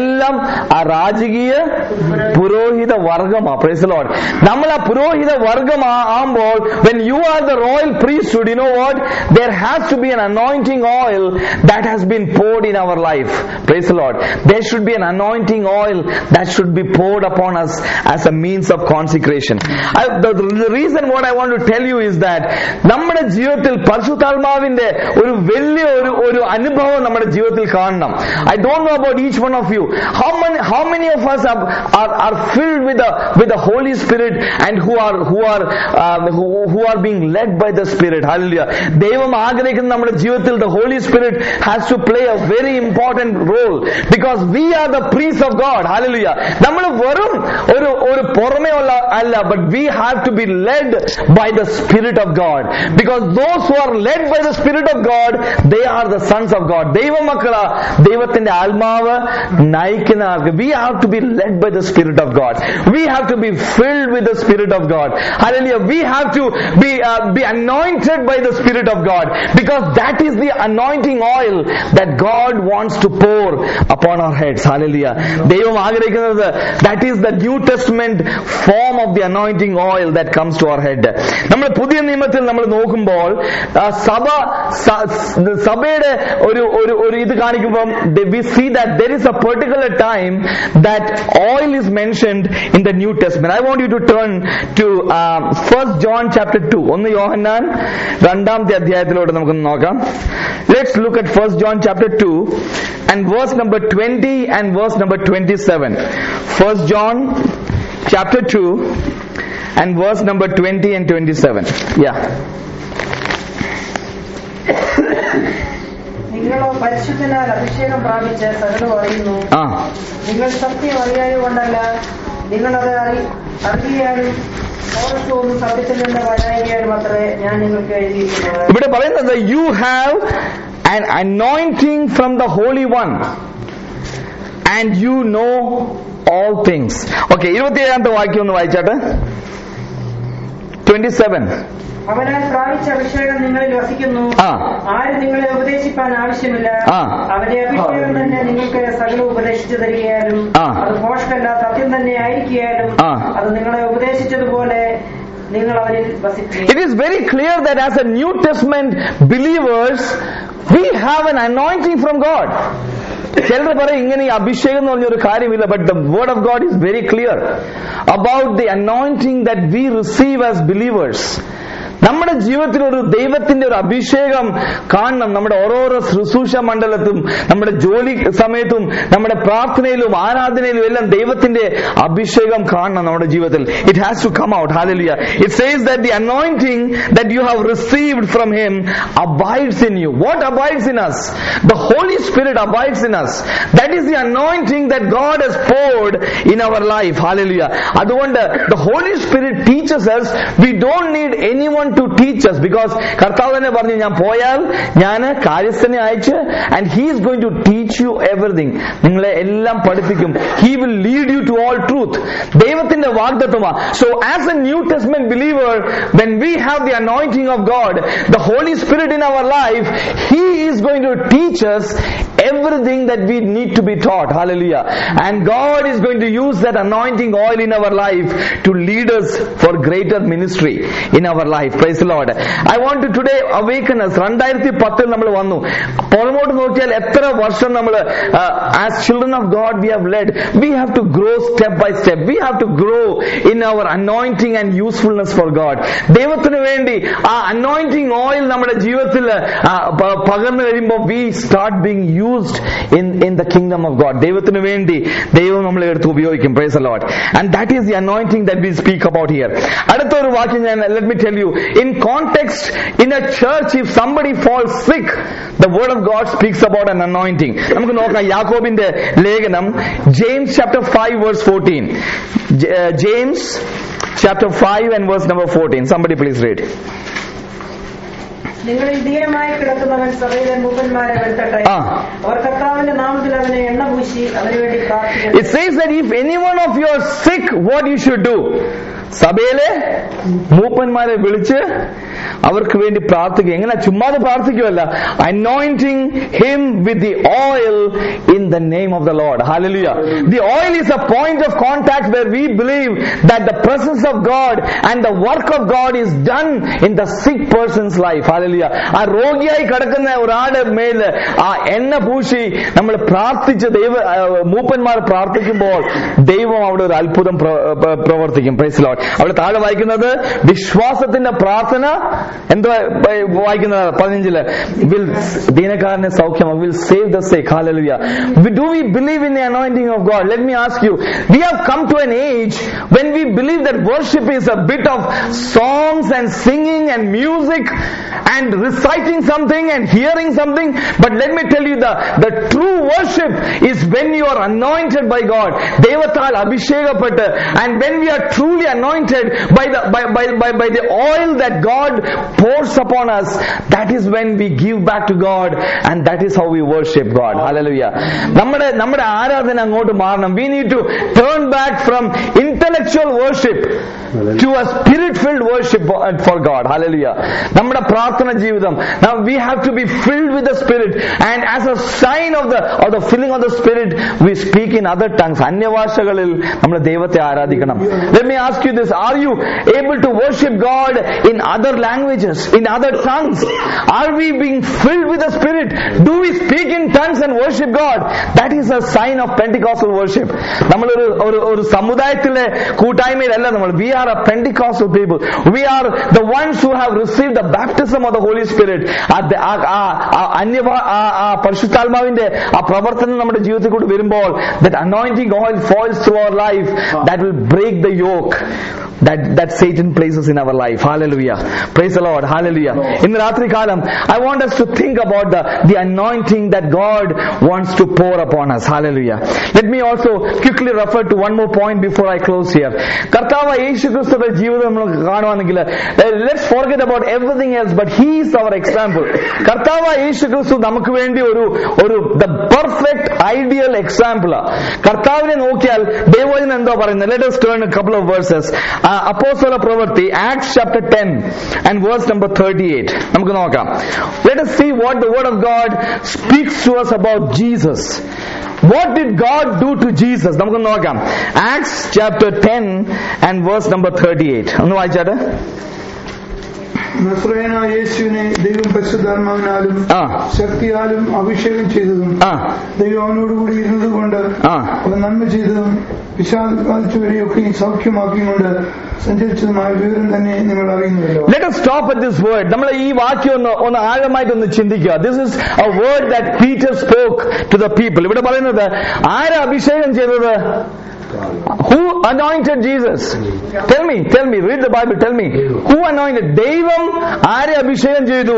ആ രാജകീയ പുരോഹിത വർഗമാ price Lord നമ്മൾ ആ പുരോഹിത വർഗം ആകുമ്പോൾ when you are the royal priesthood you know what there has to be an anointing oil that has been poured in our life praise the lord there should be an anointing oil that should be poured upon us as a means of consecration I, the, the reason what i want to tell you is that നമ്മുടെ ജീവിതത്തിൽ പരിശുദ്ധാത്മാവിന്റെ ഒരു വലിയ ഒരു ഒരു അനുഭവം നമ്മുടെ ജീവിതത്തിൽ കാണണം I don't know about each one of you how many how many of us are are, are filled with the with the holy spirit and who are who are uh, who, who are being led by the spirit hallelujah ദൈവം ആഗ്രഹിക്കുന്ന നമ്മുടെ ജീവിതത്തിൽ the holy spirit has to play a very important role because we are the priests of god hallelujah നമ്മൾ വെറും ഒരു ഒരു പുറമേ ഉള്ള അല്ല but we have to be led by the spirit of god because those who are led by the spirit of god they are the sons of god ദൈവമക്കള ദൈവത്തിന്റെ ആത്മാവ് നയിക്കുന്ന ആൾക്ക് we have to be led by the spirit of god we have to be filled with the spirit of god hallelujah we have to be uh, be anointed by the spirit of god because that is the anointing oil that god wants to pour upon our heads hallelujah ദൈവം ആഗ്രഹിക്കുന്നത് that is the new testament form of the anointing oil that comes to our head നമ്മൾ പുതിയ നിയമത്തിൽ നമ്മൾ നോക്കുമ്പോൾ ആ, സഭ സ- സഭയുടെ ഒരു ഒരു ഒരു ഇത് കാണിക്കുമ്പോൾ we see that there is a particular time that oil is mentioned in the new testament i want you to turn to um, first john chapter 2 ഒന്ന് യോഹന്നാൻ രണ്ടാമത്തെ അധ്യായത്തിലോട്ട് നമുക്കൊന്ന് നോക്കാം let's look at first john chapter 2 and verse number 20 and verse number 27 first john chapter 2 and verse number 20 and 27 yeah നിങ്ങളോ പരിശുദ്ധനാൽ അഭിഷേകം പ്രാപിച്ച് സകലവും അറിയുന്നു ആ നിങ്ങൾ സത്യം അറിയാനും കൊണ്ടല്ല നിങ്ങളത് അറി അറിയാനും പൗരത്വവും സത്യത്തിൽ നിന്ന് വരാനും അത്രേ ഞാൻ നിങ്ങൾക്ക് എഴുതിയിരിക്കുന്നത് ഇവിടെ പറയുന്നത് you have an anointing from the Holy One and you know all things okay ഇരുപത്തിയേഴാമത്തെ വാക്യം ഒന്ന് വായിച്ചാട്ടെ ട്വന്റി സെവൻ അവനാൽ പ്രാപിച്ച അഭിഷേകം നിങ്ങളിൽ വസിക്കുന്നു ആ. ആരും നിങ്ങളെ ഉപദേശിപ്പാൻ ആവശ്യമില്ല ആ. അവന്റെ അഭിഷേകം തന്നെ നിങ്ങൾക്ക് സകലം ഉപദേശിച്ചു തരികയാലും ആ. അത് ഭോഷ്കല്ല സത്യം തന്നെ ആയിരിക്കാലും ആ. അത് നിങ്ങളെ ഉപദേശിച്ചതുപോലെ നിങ്ങൾ അവരിൽ വസിക്കുകയും It is very clear that as a New Testament believers, we have an anointing from God. ചിലർ പറയും ഇങ്ങനെ ഈ അഭിഷേകം എന്ന് പറഞ്ഞൊരു കാര്യമില്ല but the word of God is very clear about the anointing that we receive as believers നമ്മുടെ ജീവിതത്തിൽ ഒരു ദൈവത്തിന്റെ ഒരു അഭിഷേകം കാണണം നമ്മുടെ ഓരോരോ ശുശ്രൂഷ മണ്ഡലത്തും നമ്മുടെ ജോലി സമയത്തും നമ്മുടെ പ്രാർത്ഥനയിലും ആരാധനയിലും എല്ലാം ദൈവത്തിന്റെ അഭിഷേകം കാണണം നമ്മുടെ ജീവിതത്തിൽ it has to come out hallelujah it says that the anointing that you have received from him abides in you what abides in us the holy spirit abides in us that is the anointing that god has poured in our life hallelujah അതുകൊണ്ട് the holy spirit teaches us we don't need anyone to teach us because കർത്താവ് തന്നെ പറഞ്ഞു ഞാൻ പോയാൽ ഞാൻ കാര്യസ്ഥനെ അയച്ച് and he is going to teach you everything നിങ്ങളെ എല്ലാം പഠിപ്പിക്കും he will lead you to all truth ദൈവത്തിന്റെ വാഗ്ദത്വമാ so as a new testament believer when we have the anointing of god the holy spirit in our life he is going to teach us everything that we need to be taught hallelujah and god is going to use that anointing oil in our life to lead us for greater ministry in our life praise the lord i want to today awaken us രണ്ടായിരത്തി പത്തിൽ നമ്മൾ വന്നു പുറമോട്ട് നോക്കിയാൽ എത്ര വർഷം നമ്മൾ as children of God we have led we have to grow step by step we have to grow in our anointing and usefulness for God ദൈവത്തിന് വേണ്ടി ആ അനോയിന്റിംഗ് ഓയിൽ നമ്മുടെ ജീവിതത്തിൽ ആ, പ- പകർന്നു കഴിയുമ്പോൾ we start being used in in the kingdom of God ദൈവത്തിന് വേണ്ടി ദൈവം നമ്മളെ എടുത്ത് ഉപയോഗിക്കും praise Lord and that is the anointing that we speak about here അടുത്ത ഒരു വാക്യം ഞാൻ let me tell you in context in a church if somebody fall sick the word of God speaks about an anointing നമുക്ക് നോക്കാം യാക്കോബിന്റെ ലേഖനം James chapter five verse fourteen James chapter five and verse number fourteen somebody please read നിങ്ങളിൽ ധീരമായി കിടക്കുന്നവൻ സഭയിലെ മൂപ്പന്മാരെ വരുത്തട്ടെ ആ. അവർ കർത്താവിന്റെ നാമത്തിൽ അവനെ എണ്ണ പൂശി അവന് വേണ്ടി It പ്രാർത്ഥിക്കുന്നു says that if any one of you are sick, what you should do? സഭയിലെ മൂപ്പന്മാരെ വിളിച്ച് അവർക്ക് വേണ്ടി പ്രാർത്ഥിക്കുക എങ്ങനെ ചുമ്മാതെ പ്രാർത്ഥിക്കുമല്ല anointing him with the oil in the name of the Lord hallelujah the oil is a point of contact where we believe that the presence of God and the work of God is done in the sick person's life hallelujah ആ രോഗിയായി കിടക്കുന്ന ഒരാളുടെ മേല് ആ എണ്ണ പൂശി നമ്മൾ പ്രാർത്ഥിച്ച് ദൈവ ആ, മൂപ്പന്മാർ പ്രാർത്ഥിക്കുമ്പോൾ ദൈവം അവിടെ ഒരു അത്ഭുതം പ്ര- പ്ര- പ്രവർത്തിക്കും പ്രൈസ് ലോഡ് അവിടെ താഴെ വായിക്കുന്നത് വിശ്വാസത്തിന്റെ പ്രാർത്ഥന എന്താ വായിക്കുന്നത് പതിനഞ്ചില് വിൽ ദീനക്കാരനെ സൗഖ്യമാക്കും will save the sick hallelujah do we believe in the anointing of God let me ask you we have come to an age when we believe that worship is a bit of songs and singing and music and reciting something and hearing something but let me tell you the the true worship is when you are anointed by God ദൈവത്താൽ അഭിഷേകപ്പെട്ട് and when we are truly anointed by the by, by, by, by the oil that God pours upon us that is when we give back to God and that is how we worship God hallelujah നമ്മുടെ നമ്മുടെ ആരാധന അങ്ങോട്ട് മാറണം we need to turn back from intellectual worship to a spirit filled worship for for God hallelujah നമ്മുടെ പ്രാർത്ഥന ജീവിതം now we have to be filled with the spirit and as a sign of the of the filling of the spirit we speak in other tongues അന്യഭാഷകളിൽ നമ്മൾ ദൈവത്തെ ആരാധിക്കണം let me ask you this are you able to worship God in other languages in other tongues are we being filled with the spirit do we speak in tongues and worship God that is a sign of Pentecostal worship നമ്മളൊരു ഒരു ഒരു സമുദായത്തിലെ കൂട്ടായ്മയിലല്ല നമ്മൾ we are a Pentecostal people we are the ones who have receive the baptism of the Holy Spirit അന്യ ആ പരിശുദ്ധാത്മാവിന്റെ ആ പ്രവർത്തനം നമ്മുടെ ജീവിതത്തിൽ കൂടി വരുമ്പോൾ that anointing oil falls through our life that will break the yoke that that Satan places in our life. Hallelujah. Praise the Lord. Hallelujah. In the Ratri Kalam, I want us to think about the, the anointing that God wants to pour upon us. Hallelujah. Let me also quickly refer to one more point before I close here. കർത്താവ് യേശു ക്രിസ്തുയുടെ ജീവിതം നമ്മൾ കാണുവാണെങ്കിൽ let's forget about everything else but he is our example കർത്താവ് യേശു ക്രിസ്തു നമുക്ക് വേണ്ടി ഒരു ഒരു ദ പെർഫെക്റ്റ് ഐഡിയൽ എക്സാമ്പിൾ കർത്താവിനെ നോക്കിയാൽ ദൈവജനം എന്തോ പറയുന്നത് let us turn a couple of verses അപ്പോസ്തല പ്രവൃത്തി Acts chapter 10 and verse number 38 നമുക്ക് നോക്കാം let us see what the word of god speaks to us about jesus what did god do to jesus നമുക്ക് നോക്കാം acts chapter 10 and verse number 38 ഒന്ന് വായിച്ചാട്ടെ നസ്രയനായ യേശുവിനെ ദൈവം പരിശുദ്ധാത്മാവിനാലും ആ ശക്തിയാലും അഭിഷേകം ചെയ്തതും ആ ദൈവം അവനോടുകൂടി ഇരുന്നത് കൊണ്ട് ആ അവൻ നന്മ ചെയ്തതും വിശാദിച്ചവരെയൊക്കെയും സൗഖ്യമാക്കിയും കൊണ്ട് സഞ്ചരിച്ചതുമായ വിവരം തന്നെ നിങ്ങൾ അറിയുന്നുവല്ലോ Let us stop at this word. നമ്മൾ ഈ വാക്യം ഒന്ന് ഒന്ന് ആഴമായിട്ടൊന്ന് ചിന്തിക്കുക this is a word that Peter spoke to the people ഇവിടെ പറയുന്നത് ആരാ അഭിഷേകം ചെയ്തത് who anointed Jesus tell me tell me read the Bible tell me who anointed ദൈവം ആരെ അഭിഷേകം ചെയ്തു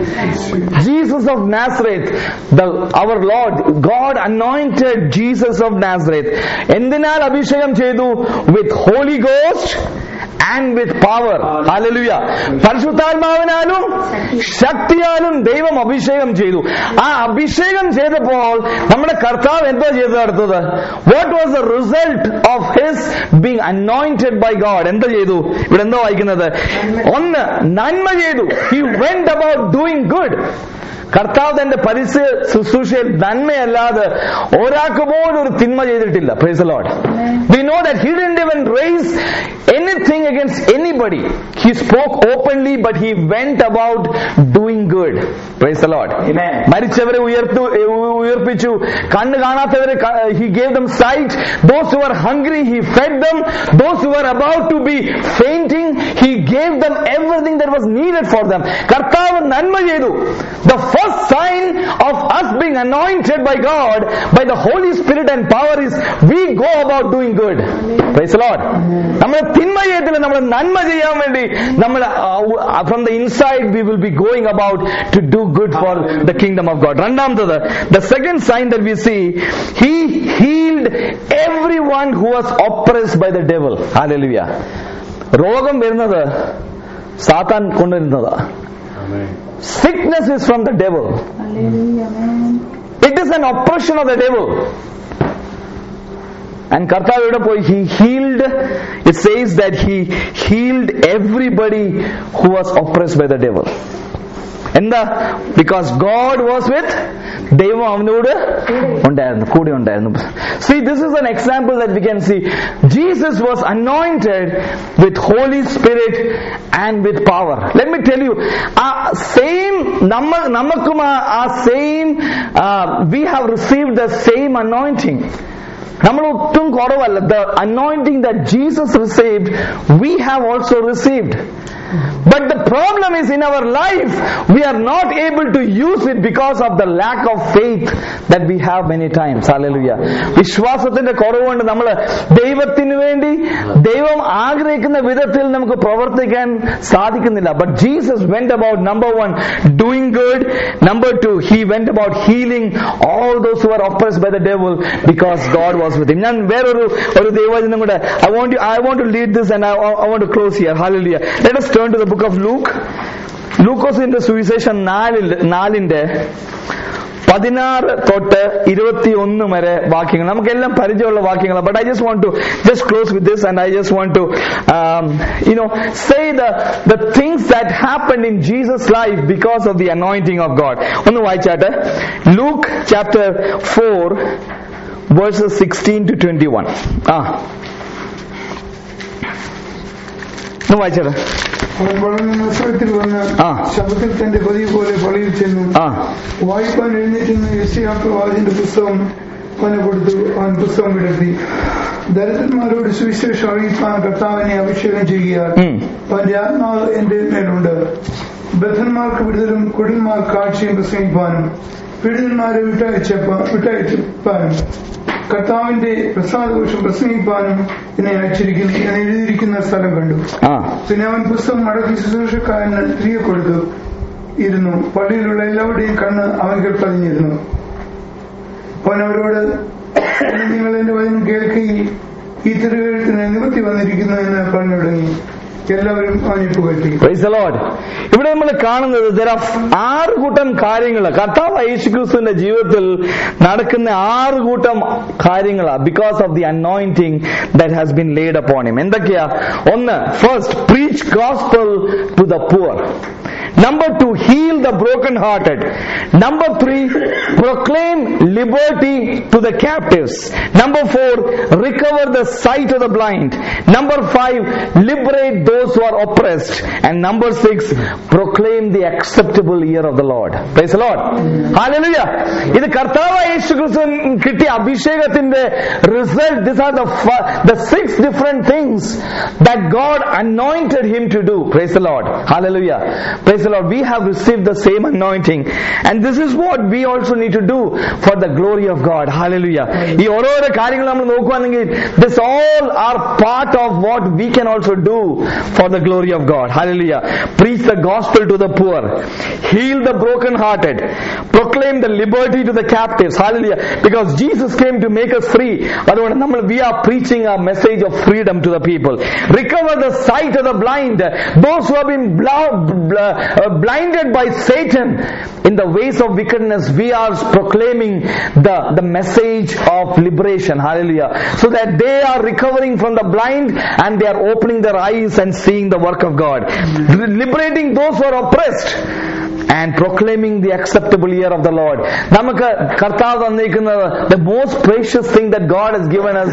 Jesus of Nazareth the our Lord God anointed Jesus of Nazareth എന്തിനാൽ അഭിഷേകം ചെയ്തു with Holy Ghost and with power hallelujah പരിശുദ്ധാത്മാവിനാലും ശക്തിയാലും ദൈവം അഭിഷേകം ചെയ്തു ആ അഭിഷേകം ചെയ്തപ്പോൾ നമ്മുടെ കർത്താവ് എന്തോ ചെയ്തത് അടുത്തത് what was the result of his being anointed by God എന്താ ചെയ്തു ഇവിടെ എന്തോ വായിക്കുന്നത് ഒന്ന് നന്മ ചെയ്തു he went about doing good കർത്താവ് തന്റെ പരിസ്ഥിതി ശുശ്രൂഷയിൽ നന്മയല്ലാതെ ഒരാൾക്ക് പോലും ഒരു തിന്മ ചെയ്തിട്ടില്ല praise Lord we know that he didn't even raise anything against anybody he spoke openly but he went about doing good praise the lord മരിച്ചവരെ ഉയർത്തു ഉയർപ്പിച്ചു കണ്ണ് കാണാത്തവരെ he gave them sight those who were hungry he fed them those who were about to be fainting he gave them everything that was needed for them കർത്താവ് നന്മ ചെയ്തു the first sign of us being anointed by God by the Holy Spirit and power is we go about doing good praise the Lord നമ്മൾ തിന്മ ചെയ്യത്തില്ല നമ്മൾ നന്മ ചെയ്യാൻ വേണ്ടി നമ്മൾ from the inside we will be going about to do good for the kingdom of God രണ്ടാമത്തത് the second sign that we see he healed everyone who was oppressed by the devil hallelujah രോഗം വരുന്നത് സാത്താൻ കൊണ്ടുവരുന്നതാ sickness is from the devil it is an oppression of the devil and കർത്താവ് ഇവിടെ പോയി he healed it says that he healed everybody who was oppressed by the devil എന്താ because God was with ദൈവം അവനോട് ഉണ്ടായിരുന്നു കൂടെ ഉണ്ടായിരുന്നു see this is an example that we can see Jesus was anointed with Holy Spirit and with power let me tell you ആ same നമ്മ നമുക്കും ആ- ആ same we have received the same anointing നമ്മൾ ഒട്ടും കുറവല്ല the anointing the Jesus received we have also received But the problem is in our life, we are not able to use it because of the lack of faith that we have many times. Hallelujah. വിശ്വാസത്തിന്റെ കുറവുകൊണ്ട് നമ്മൾ ദൈവത്തിന് വേണ്ടി ദൈവം ആഗ്രഹിക്കുന്ന വിധത്തിൽ നമുക്ക് പ്രവർത്തിക്കാൻ സാധിക്കുന്നില്ല but Jesus went about number one doing good number two he went about healing all those who are oppressed by the devil because God was with ഞാൻ വേറൊരു ഒരു ദൈവവചനം കൂടെ I want I want to lead this and I want to close here hallelujah let us turn to the book of Luke ലൂക്കോസിന്റെ സുവിശേഷം നാലിൽ നാലിന്റെ പതിനാറ് തൊട്ട് ഇരുപത്തിയൊന്ന് വരെ വാക്യങ്ങൾ നമുക്കെല്ലാം പരിചയമുള്ള വാക്യങ്ങൾ but I just want to just close with this and I just want to you know say the the things that happen in Jesus life because of the anointing of God ഒന്ന് വായിച്ചാട്ടെ Luke chapter four verses sixteen to twenty one ആ ഒന്ന് വായിച്ചാട്ടെ അവൻ വളർന്ന നസ്രത്തിൽ വന്ന് ആ. ശബ്ദത്തിൽ തന്റെ പതിവ് പോലെ പള്ളിയിൽ ചെന്നു ആ വായിപ്പാൻ എഴുന്നേറ്റുന്ന യശയാ പ്രവാചന്റെ പുസ്തകം അവന് കൊടുത്തു അവൻ പുസ്തകം വിടർത്തി ദരിദ്രന്മാരോട് സുവിശേഷം അറിയിപ്പാൻ കർത്താവിനെ അഭിഷേകം ചെയ്യുക ഉം. അവന്റെ ആത്മാവ് എന്റെ മേലുണ്ട് ബദ്ധന്മാർക്ക് വിടുതലും കുടിന്മാർക്ക് കാഴ്ചയും പ്രസംഗിപ്പാനും പീഡിതന്മാരെ വിട്ടയച്ചപ്പ വിട്ടയപ്പാനും കർത്താവിന്റെ പ്രസാദഘോഷം പ്രസംഗിപ്പാനും എന്നെ അയച്ചിരിക്കുന്നു എന്ന് എഴുതിയിരിക്കുന്ന സ്ഥലം കണ്ടു ആ പിന്നെ അവൻ പുസ്തകം മടക്കി ശുശ്രൂഷക്കാരന് തിരികെ കൊടുത്തു ഇരുന്നു പള്ളിയിലുള്ള എല്ലാവരുടെയും കണ്ണ് അവൻകൾ പതിഞ്ഞിരുന്നു അവൻ അവരോട് "ഇന്ന് നിങ്ങൾ എന്റെ വചനം കേൾക്കുകയും ഈ തിരുവഴുത്തിന് നിവൃത്തി വന്നിരിക്കുന്നു എന്ന് പറഞ്ഞു തുടങ്ങി എല്ലാവരും അവനെ പുകഴ്ത്തി Praise the Lord. ഇവിടെ നമ്മൾ കാണുന്നത് there are ആറ് കൂട്ടം കാര്യങ്ങൾ കർത്താവ് യേശുക്രിസ്തുവിന്റെ ജീവിതത്തിൽ നടക്കുന്ന ആറ് കൂട്ടം കാര്യങ്ങളാ because of the anointing that has been laid upon him എന്തൊക്കെയാ ഒന്ന് first preach gospel to the poor number two heal the broken hearted number three proclaim liberty to the captives number four recover the sight of the blind number five liberate those who are oppressed and number six proclaim the acceptable year of the lord praise the lord hallelujah ഇത് കർത്താവ് യേശു ക്രിസ്തു കിട്ടിയ അഭിഷേകത്തിന്റെ result this are the six different things that God anointed him to do. Praise the Lord. Hallelujah. Praise the Lord. We have received the same anointing. And this is what we also need to do for the glory of God. Hallelujah. ഈ ഓരോരോ കാര്യങ്ങൾ നമ്മൾ നോക്കുകയാണെങ്കിൽ this all are part of what we can also do for the glory of God. Hallelujah. Preach the gospel to the poor. Heal the broken-hearted. Proclaim the liberty to the captives. Hallelujah. Because Jesus came to make us free. അതുകൊണ്ട് നമ്മൾ we are preaching a message of freedom to the people. Recover the sight of the blind. Those who have been blo- bl- uh, blinded by Satan in the ways of wickedness, we are proclaiming the, the message of liberation. Hallelujah. So that they are recovering from the blind and they are opening their eyes and seeing the work of God. Liberating those who are oppressed. and proclaiming the acceptable year of the Lord. നമുക്ക് കർത്താവ് തന്നിരിക്കുന്നത് the most precious thing that God has given us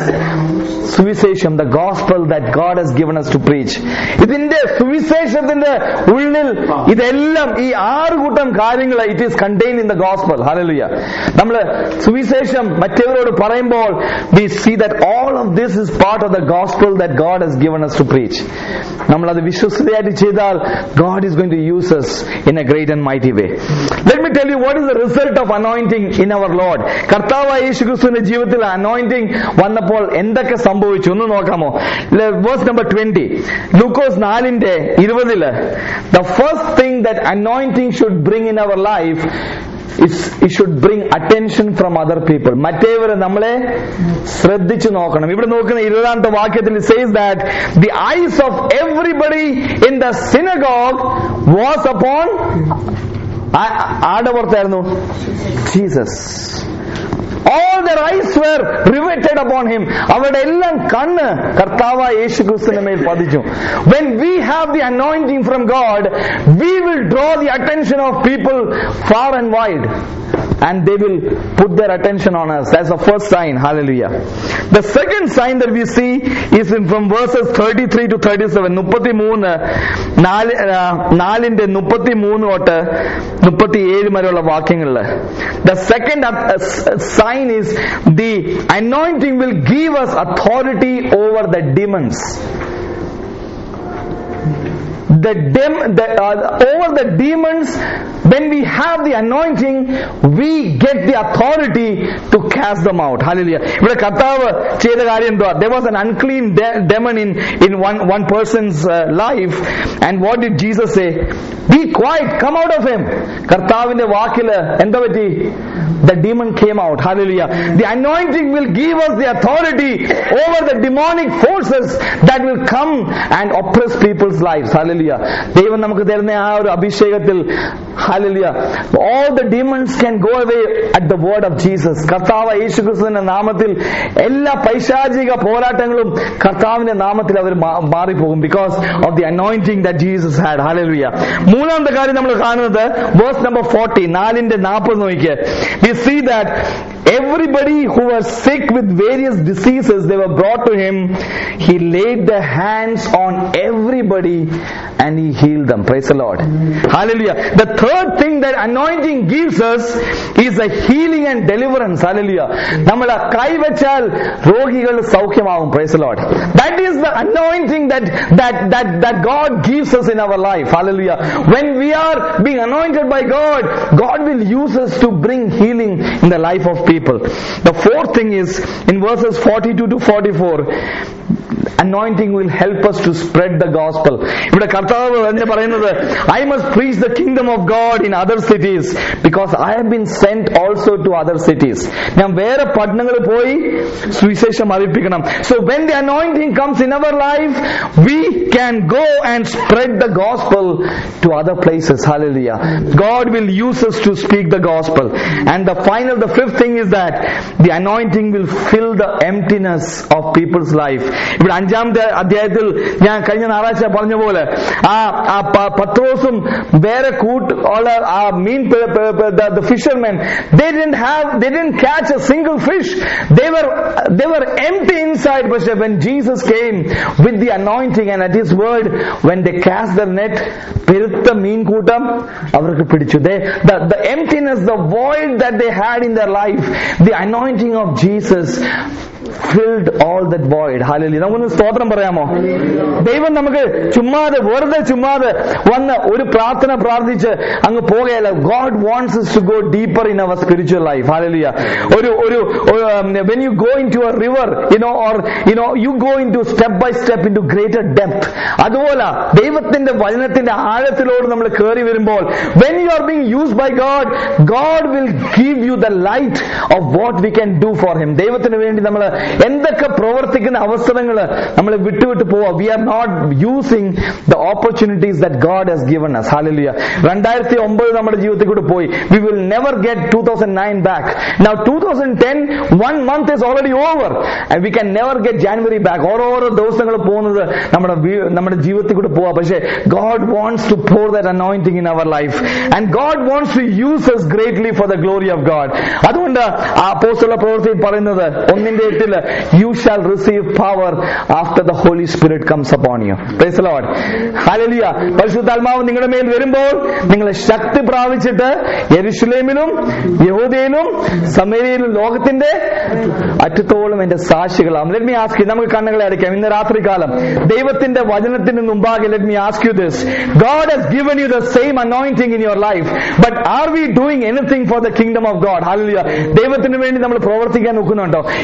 സുവിശേഷം the gospel that God has given us to preach. ഇതിന്റെ സുവിശേഷത്തിന്റെ ഉള്ളിൽ ഇതെല്ലാം ഈ ആറ് കൂട്ടം കാര്യങ്ങൾ it is contain in the gospel hallelujah നമ്മൾ സുവിശേഷം മറ്റവരോട് പറയുമ്പോൾ we see that all of this is part of the gospel that God has given us to preach നമ്മൾ അത് വിശ്വസ്തയായിട്ട് ചെയ്താൽ God is going to use us in a great and mighty way. Let me tell you what is the result of anointing in our Lord. കർത്താവായ യേശുക്രിസ്തുവിന്റെ ജീവിതത്തിൽ anointing വന്നപ്പോൾ എന്തൊക്കെ സംഭവിച്ചു ഒന്ന് നോക്കാമോ വേഴ്സ് നമ്പർ ട്വന്റി ലൂക്കോസ് നാലിന്റെ ഇരുപതില് the first thing that anointing should bring in our life is it should bring attention from other people മറ്റേവര് നമ്മളെ ശ്രദ്ധിച്ചു നോക്കണം ഇവിടെ നോക്കുന്ന ഇരുപതാമത്തെ വാക്യത്തിൽ says that the eyes of everybody in the synagogue was upon ആരുടെ പുറത്തായിരുന്നു Jesus all their eyes were riveted upon him അവരുടെ എല്ലാം കണ്ണ് കർത്താവായ യേശു ക്രിസ്തുവിന്റെ മേൽ പതിച്ചു when we have the anointing from god we will draw the attention of people far and wide and they will put their attention on us that's the first sign hallelujah the second sign that we see is in from verses 33 to 37 മുപ്പത്തിമൂന്ന് നാല് ആ, നാലിന്റെ മുപ്പത്തിമൂന്ന് തൊട്ട് മുപ്പത്തിയേഴ് വരെയുള്ള വാക്യങ്ങളിൽ the second uh, uh, sign is the anointing will give us authority over the demons the dem the, uh, over the demons when we have the anointing we get the authority to cast them out hallelujah ഇവിടെ കർത്താവ് ചെയ്ത കാര്യം എന്തുവാ there was an unclean de- demon in in one one person's uh, life and what did jesus say be quiet come out of him കർത്താവിന്റെ വാക്കില് എന്താ പറ്റി the demon came out hallelujah the anointing will give us the authority over the demonic forces that will come and oppress people's lives hallelujah ദൈവം നമുക്ക് തരുന്ന ആ ഒരു അഭിഷേകത്തിൽ hallelujah all the demons can go away at the word of jesus കർത്താവ് യേശു ക്രിസ്തുവിന്റെ നാമത്തിൽ എല്ലാ പൈശാചിക പോരാട്ടങ്ങളും കർത്താവിന്റെ നാമത്തിൽ അവർ മാ- മാറിപ്പോകും because of the anointing that Jesus had hallelujah മൂന്നാമത്തെ കാര്യം നമ്മൾ കാണുന്നത് വേഴ്സ് നമ്പർ ഫോർട്ടി നാലിന്റെ നാൽപ്പത് നോക്കിയ we see that everybody who was sick with various diseases they were brought to him he laid the hands on everybody and he healed them praise the lord hallelujah the third thing that anointing gives us is a healing and deliverance hallelujah നമ്മൾ കൈവച്ചാൽ രോഗികൾ സൗഖ്യമാവും praise the lord that is the anointing that that that that god gives us in our life hallelujah when we are being anointed by god god will use us to bring healing in the life of people the fourth thing is in verses 42 to 44 anointing will help us to spread the gospel ഇവിടെ കർത്താവ് എന്ന് പറയുന്നത് I must preach the kingdom of god in other cities because i have been sent also to other cities ഞാൻ വേറെ പട്ടണങ്ങളിൽ പോയി സുവിശേഷം അറിയിപ്പിക്കണം so when the anointing comes in our life we can go and spread the gospel to other places hallelujah god will use us to speak the gospel and the final the fifth thing is that the anointing will fill the emptiness of people's life ഇവിടെ അഞ്ചാമത്തെ അധ്യായത്തിൽ ഞാൻ കഴിഞ്ഞ ഞായറാഴ്ച പറഞ്ഞ പോലെ ആ ആ പ- പത്രോസും വേറെ കൂട്ട് ഉള്ള ആ മീൻ the fishermen they didn't have they didn't catch a single fish they were they were empty inside but when jesus came with the anointing and at his word when they cast their net പെരുത്ത മീൻകൂട്ടം അവർക്ക് പിടിച്ചു they the, the emptiness the void that they had in their life the anointing of jesus filled all that void hallelujah നമുക്കൊന്ന് സ്തോത്രം പറയാമോ ദൈവം നമുക്ക് ചുമ്മാതെ വെറുതെ ചുമ്മാതെ വന്ന് ഒരു പ്രാർത്ഥന പ്രാർത്ഥിച്ച് അങ്ങ് പോകുകയല്ല God wants us to go deeper in our spiritual life hallelujah ഒരു ഒരു ഒരു, um, when you go into a river you know or you know you go into step by step into greater depth അതുപോലെ ദൈവത്തിന്റെ വചനത്തിന്റെ ആഴത്തിലോട് നമ്മൾ കയറി വരുമ്പോൾ when you are being used by God God will give you the light of what we can do for him ദൈവത്തിന് വേണ്ടി നമ്മൾ എന്തൊക്കെ പ്രവർത്തിക്കുന്ന അവസരങ്ങൾ നമ്മൾ വിട്ടുവിട്ട് പോവാ we are not using the opportunities that God has given us hallelujah രണ്ടായിരത്തി ഒമ്പത് നമ്മുടെ ജീവിതത്തിൽ കൂടെ പോയി we will never get two thousand nine back now two thousand ten one month is already over and we can never get January back ഓരോരോ ദിവസങ്ങൾ പോകുന്നത് നമ്മുടെ വീ- നമ്മുടെ ജീവിതത്തിൽ കൂടെ പോവാ പക്ഷേ God wants to pour that anointing in our life and God wants to use us greatly for the glory of God അതുകൊണ്ട് ആ പോസ്റ്റുള്ള പ്രവൃത്തി പറയുന്നത് ഒന്നിന്റെ എട്ടില് you shall receive power after the Holy Spirit comes upon you praise Lord hallelujah പരിശുദ്ധാത്മാവ് നിങ്ങളുടെ മേൽ വരുമ്പോൾ നിങ്ങൾ ശക്തി പ്രാപിച്ചിട്ട് യെരുശലേമിലും യഹൂദയിലും സമേരിയിലും ലോകത്തിന്റെ അറ്റത്തോളം എന്റെ സാക്ഷികളാം ലെറ്റ് മീ ആസ്ക് നമുക്ക് കണ്ണുകളെ അടയ്ക്കാം ഇന്ന് രാത്രികാലം ദൈവത്തിന്റെ വചനത്തിന് മുമ്പാകെ let me ask you this God has given you the same anointing in your life but are we doing anything for the kingdom of God hallelujah ദൈവത്തിന് വേണ്ടി നമ്മൾ പ്രവർത്തിക്കാൻ നോക്കുന്നുണ്ടോ if not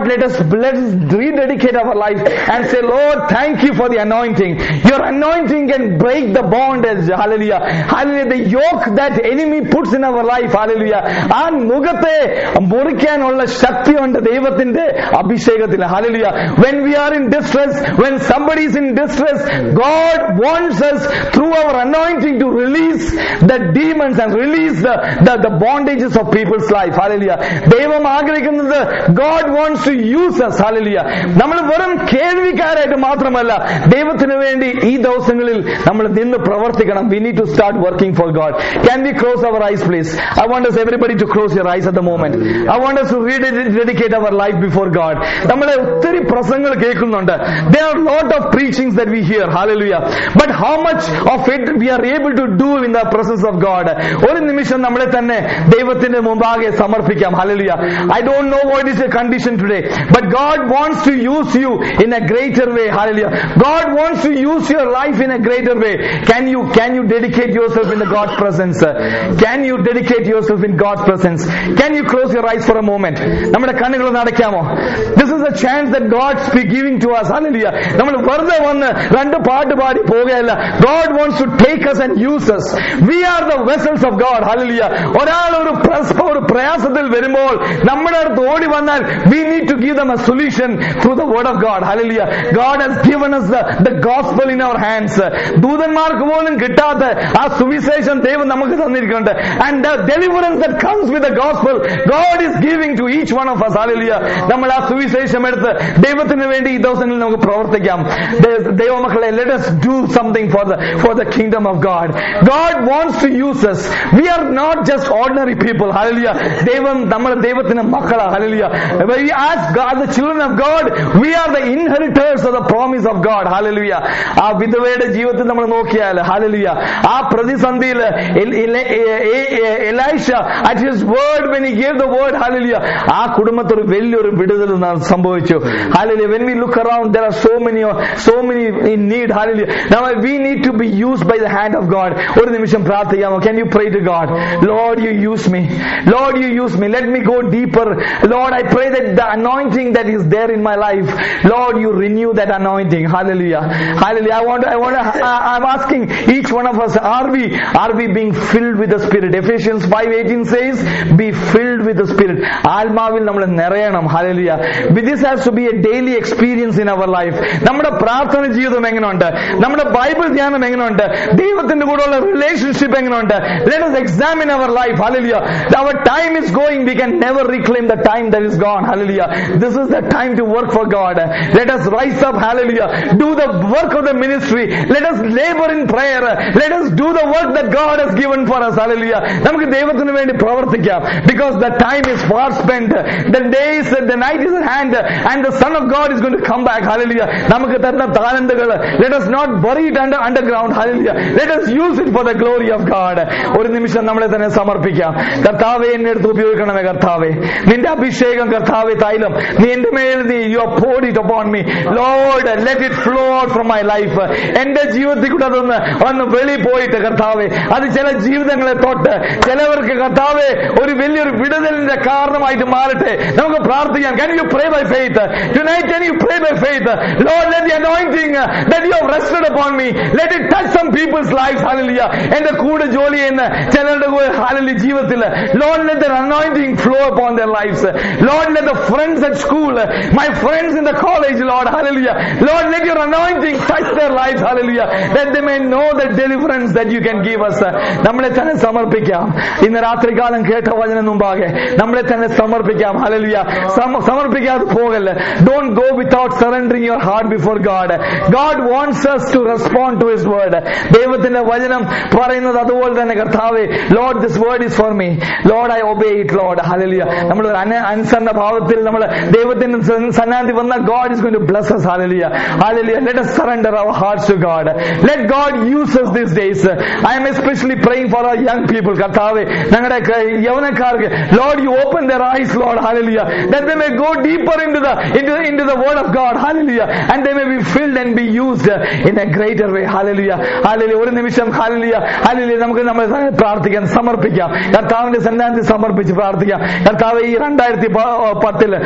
Lord, let us let us rededicate our life and say, Lord, thank you for the anointing. Your anointing can break the bondage. Hallelujah. Hallelujah. The yoke that enemy puts in our life. Hallelujah. ആ മുഖത്തെ മുറിക്കാനുള്ള ശക്തിയുണ്ട് ദൈവത്തിന്റെ അഭിഷേകത്തിൽ hallelujah when we are in distress when somebody is in distress god wants us through our anointing to release the demons and release the the, the bondages of people's life hallelujah ദൈവം ആഗ്രഹിക്കുന്നത് god wants to use us hallelujah നമ്മൾ വെറും കേൾവിക്കാരായിട്ട് മാത്രമല്ല ദൈവത്തിന് വേണ്ടി ഈ ദിവസങ്ങളിൽ നമ്മൾ നിന്ന് പ്രവർത്തിക്കണം we need to start working for god can we close our eyes please i want us everybody to close your eyes at the moment i want us to rededicate our life before god നമ്മളെ ഒത്തിരി പ്രസംഗങ്ങൾ കേൾക്കുന്നുണ്ട് there are lot of preachings that we hear hallelujah but how much of it we are able to do in the presence of god ഒരു നിമിഷം നമ്മളെ തന്നെ ദൈവത്തിന്റെ മുമ്പാകെ സമർപ്പിക്കാം hallelujah i don't know what is your condition today but god wants to use you in a greater way hallelujah god wants to use your life in a greater way can you can you dedicate yourself in the god's presence can you dedicate yourself in god's presence can you close your eyes for a moment നമ്മുടെ കണ്ണുകൾ ഒന്ന് അടയ്ക്കാമോ this is a chance that god is giving to us hallelujah നമ്മൾ വെറുതെ വന്ന് രണ്ട് പാട്ട് പാടി പോകുകയല്ല god wants to take us and use us we are the vessels of god hallelujah ഒരാൾ ഒരു പ്രസ്- ഒരു പ്രയാസത്തിൽ വരുമ്പോൾ നമ്മുടെ അടുത്ത് ഓടി വന്നാൽ we need to give them a solution through the word of god hallelujah god has given us the, the gospel in our hands ദൂതന്മാർക്ക് പോലും കിട്ടാത്ത ആ സുവിശേഷം ദൈവം നമുക്ക് തന്നിരിക്കുന്നുണ്ട് and the deliverance that comes with the gospel god is giving to each one of us hallelujah നമ്മൾ ആ സുവിശേഷം എടുത്ത് ദൈവത്തിന് വേണ്ടി ഈ ദിവസങ്ങളിൽ നമുക്ക് പ്രവർത്തിക്കാം ദൈ- ദൈവമക്കളെ let us do something for the for the kingdom of god god wants to use us we are not just ordinary people hallelujah ദൈവം നമ്മൾ ദൈവത്തിന് മക്കളാ hallelujah When we ask god the children of god we are the inheritors of the promise of god hallelujah ആ വിധവയുടെ ജീവിതത്തിൽ നമ്മൾ നോക്കിയാൽ hallelujah ആ പ്രതിസന്ധിയിൽ Elisha at his word when he gave the word hallelujah ആ കുടുംബത്തിൽ ഒരു വലിയൊരു വിടുതൽ ന- സംഭവിച്ചു hallelujah when we look around there are so many so many in need hallelujah now we need to be used by the hand of god ഒരു നിമിഷം പ്രാർത്ഥിക്കാമോ can you pray to god lord you use me lord you use me let me go deeper lord i pray that the anointing that is there in my life lord you renew that anointing hallelujah hallelujah i want i want to, I, i'm asking each one of us are we are we being filled with the spirit ephesians 5:18 says be filled with the spirit ആത്മാവിൽ നമ്മൾ നിറയണം hallelujah this has to be a daily experience in our life നമ്മുടെ പ്രാർത്ഥന ജീവിതം എങ്ങനെയുണ്ട് നമ്മുടെ Bible ധ്യാനം എങ്ങനെയുണ്ട് ദൈവത്തിന്റെ കൂടെയുള്ള റിലേഷൻഷിപ്പ് എങ്ങനെയുണ്ട് let us examine our life hallelujah our time is going we can never reclaim the time that is gone hallelujah this is the time to work for god let us rise up hallelujah do the work of the ministry let us labor in prayer let us do the work that god has given for us hallelujah നമുക്ക് ദൈവത്തിന് വേണ്ടി പ്രവർത്തിക്കാം because the time is far spent the days the night is at hand and the son of god is going to come back hallelujah നമുക്ക് തരുന്ന താലന്തുകൾ let us not bury it under underground hallelujah let us use it for the glory of god ഒരു നിമിഷം നമ്മളെ തന്നെ സമർപ്പിക്കാം കർത്താവെ എന്നെ എടുത്ത് ഉപയോഗിക്കണമേ കർത്താവെ നിന്റെ അഭിഷേകം കർത്താവെ തൈലം നീ എന്റെ മേൽ നീ you poured it upon me lord let it flow out from my life എന്റെ ജീവിതത്തിൽ കൂടെ അതൊന്ന് ഒന്ന് വെളി പോയിട്ട് കർത്താവെ അത് ചില ജീവിതങ്ങളെ തൊട്ട് ചിലവർക്ക് കർത്താവെ ഒരു വലിയൊരു വിടുതലിന്റെ കാരണമായിട്ട് മാറട്ടെ നമുക്ക് പ്രാർത്ഥിക്കാം can you pray by faith tonight can you pray by faith lord let the anointing that you have rested upon me let it touch some people's lives hallelujah എന്റെ കൂടെ ജോലി ചെയ്യുന്ന ചിലരുടെ hallelujah ജീവിതത്തിൽ lord let the anointing flow upon their lives lord let the friends at school my friends in the college lord hallelujah lord let your anointing touch their lives hallelujah that they may know the deliverance that you can give us നമ്മളെ തന്നെ സമർപ്പിക്കാം ഇന്ന് രാത്രികാലം കേട്ട വചനം മുമ്പാകെ നമ്മളെ തന്നെ സമർപ്പിക്കാം ഹല്ലേലൂയ സമ- സമർപ്പിക്കാതെ പോകല്ല don't go without surrendering your heart before God God wants us to respond to his word ദൈവത്തിന്റെ വചനം പറയുന്നത് അതുപോലെ തന്നെ കർത്താവെ Lord this word is for me Lord I obey it Lord hallelujah നമ്മൾ ഒരു അന- അനുസരണ ഭാവത്തിൽ നമ്മൾ ദൈവത്തിന്റെ സ- സന്നാധി വന്ന God is going to bless us hallelujah hallelujah let us surrender our hearts to god let god use us these days i am especially praying for our young people കർത്താവെ ഞങ്ങളുടെ ക- യൗവനക്കാർക്ക് lord you open their eyes lord hallelujah that they may go deeper into the into, into the word of god hallelujah and they may be filled and be used in a greater way hallelujah hallelujah ഒരു നിമിഷം hallelujah hallelujah നമുക്ക് നമ്മൾ പ്രാർത്ഥിക്കാം സമർപ്പിക്കാം കർത്താവിന്റെ സന്നാധി സമർപ്പിച്ച് പ്രാർത്ഥിക്കാം കർത്താവ് ഈ രണ്ടായിരത്തി പത്തില്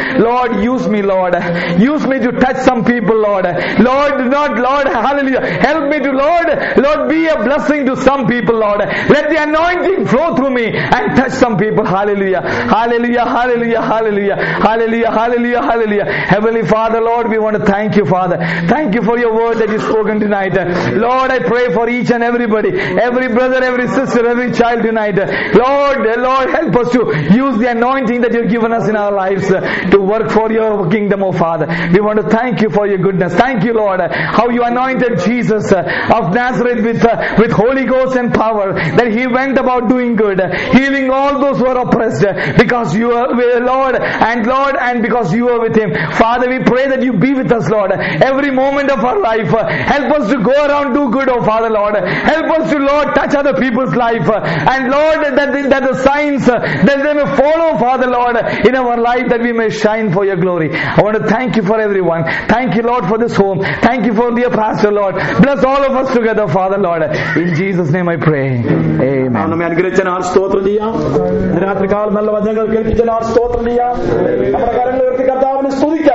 Lord, use me, Lord. Use me to touch some people, Lord. Lord, do not, Lord, hallelujah. Help me to, Lord, Lord, be a blessing to some people, Lord. Let the anointing flow through me and touch some people. Hallelujah. Hallelujah. Hallelujah. Hallelujah. Hallelujah. Hallelujah. Hallelujah. Heavenly Father, Lord, we want to thank you, Father. Thank you for your word that you've spoken tonight. Lord, I pray for each and everybody, every brother, every sister, every child tonight. Lord, Lord, help us to use the anointing that you've given us in our lives to work for your kingdom, oh Father. We want to thank you for your goodness. Thank you, Lord, how you anointed Jesus of Nazareth with, with Holy Ghost and power, that he went about doing good, healing all those who are oppressed because you are, Lord, and Lord, and because you are with him. Father, we pray that you be with us, Lord, every moment of our life. Help us to go around do good, oh Father, Lord. Help us to, Lord, touch other people's life. And Lord, that the, that the signs, that they may follow, Father, Lord, in our life that we may shine for your glory. I want to thank you for everyone. Thank you, Lord, for this home. Thank you for dear pastor, Lord. Bless all of us together, Father, Lord. In Jesus' name I pray. Amen. നമ്മെ അനുഗ്രഹിച്ചതിന് R സ്തോത്രം ചെയ്യാം ഇന്ന് രാത്രികാലം നല്ല വചനങ്ങൾ കേൾപ്പിച്ചതിന് R സ്തോത്രം ചെയ്യാം നമ്മുടെ കരങ്ങൾ ഉയർത്തി കർത്താവിനെ സ്തുതിക്കാം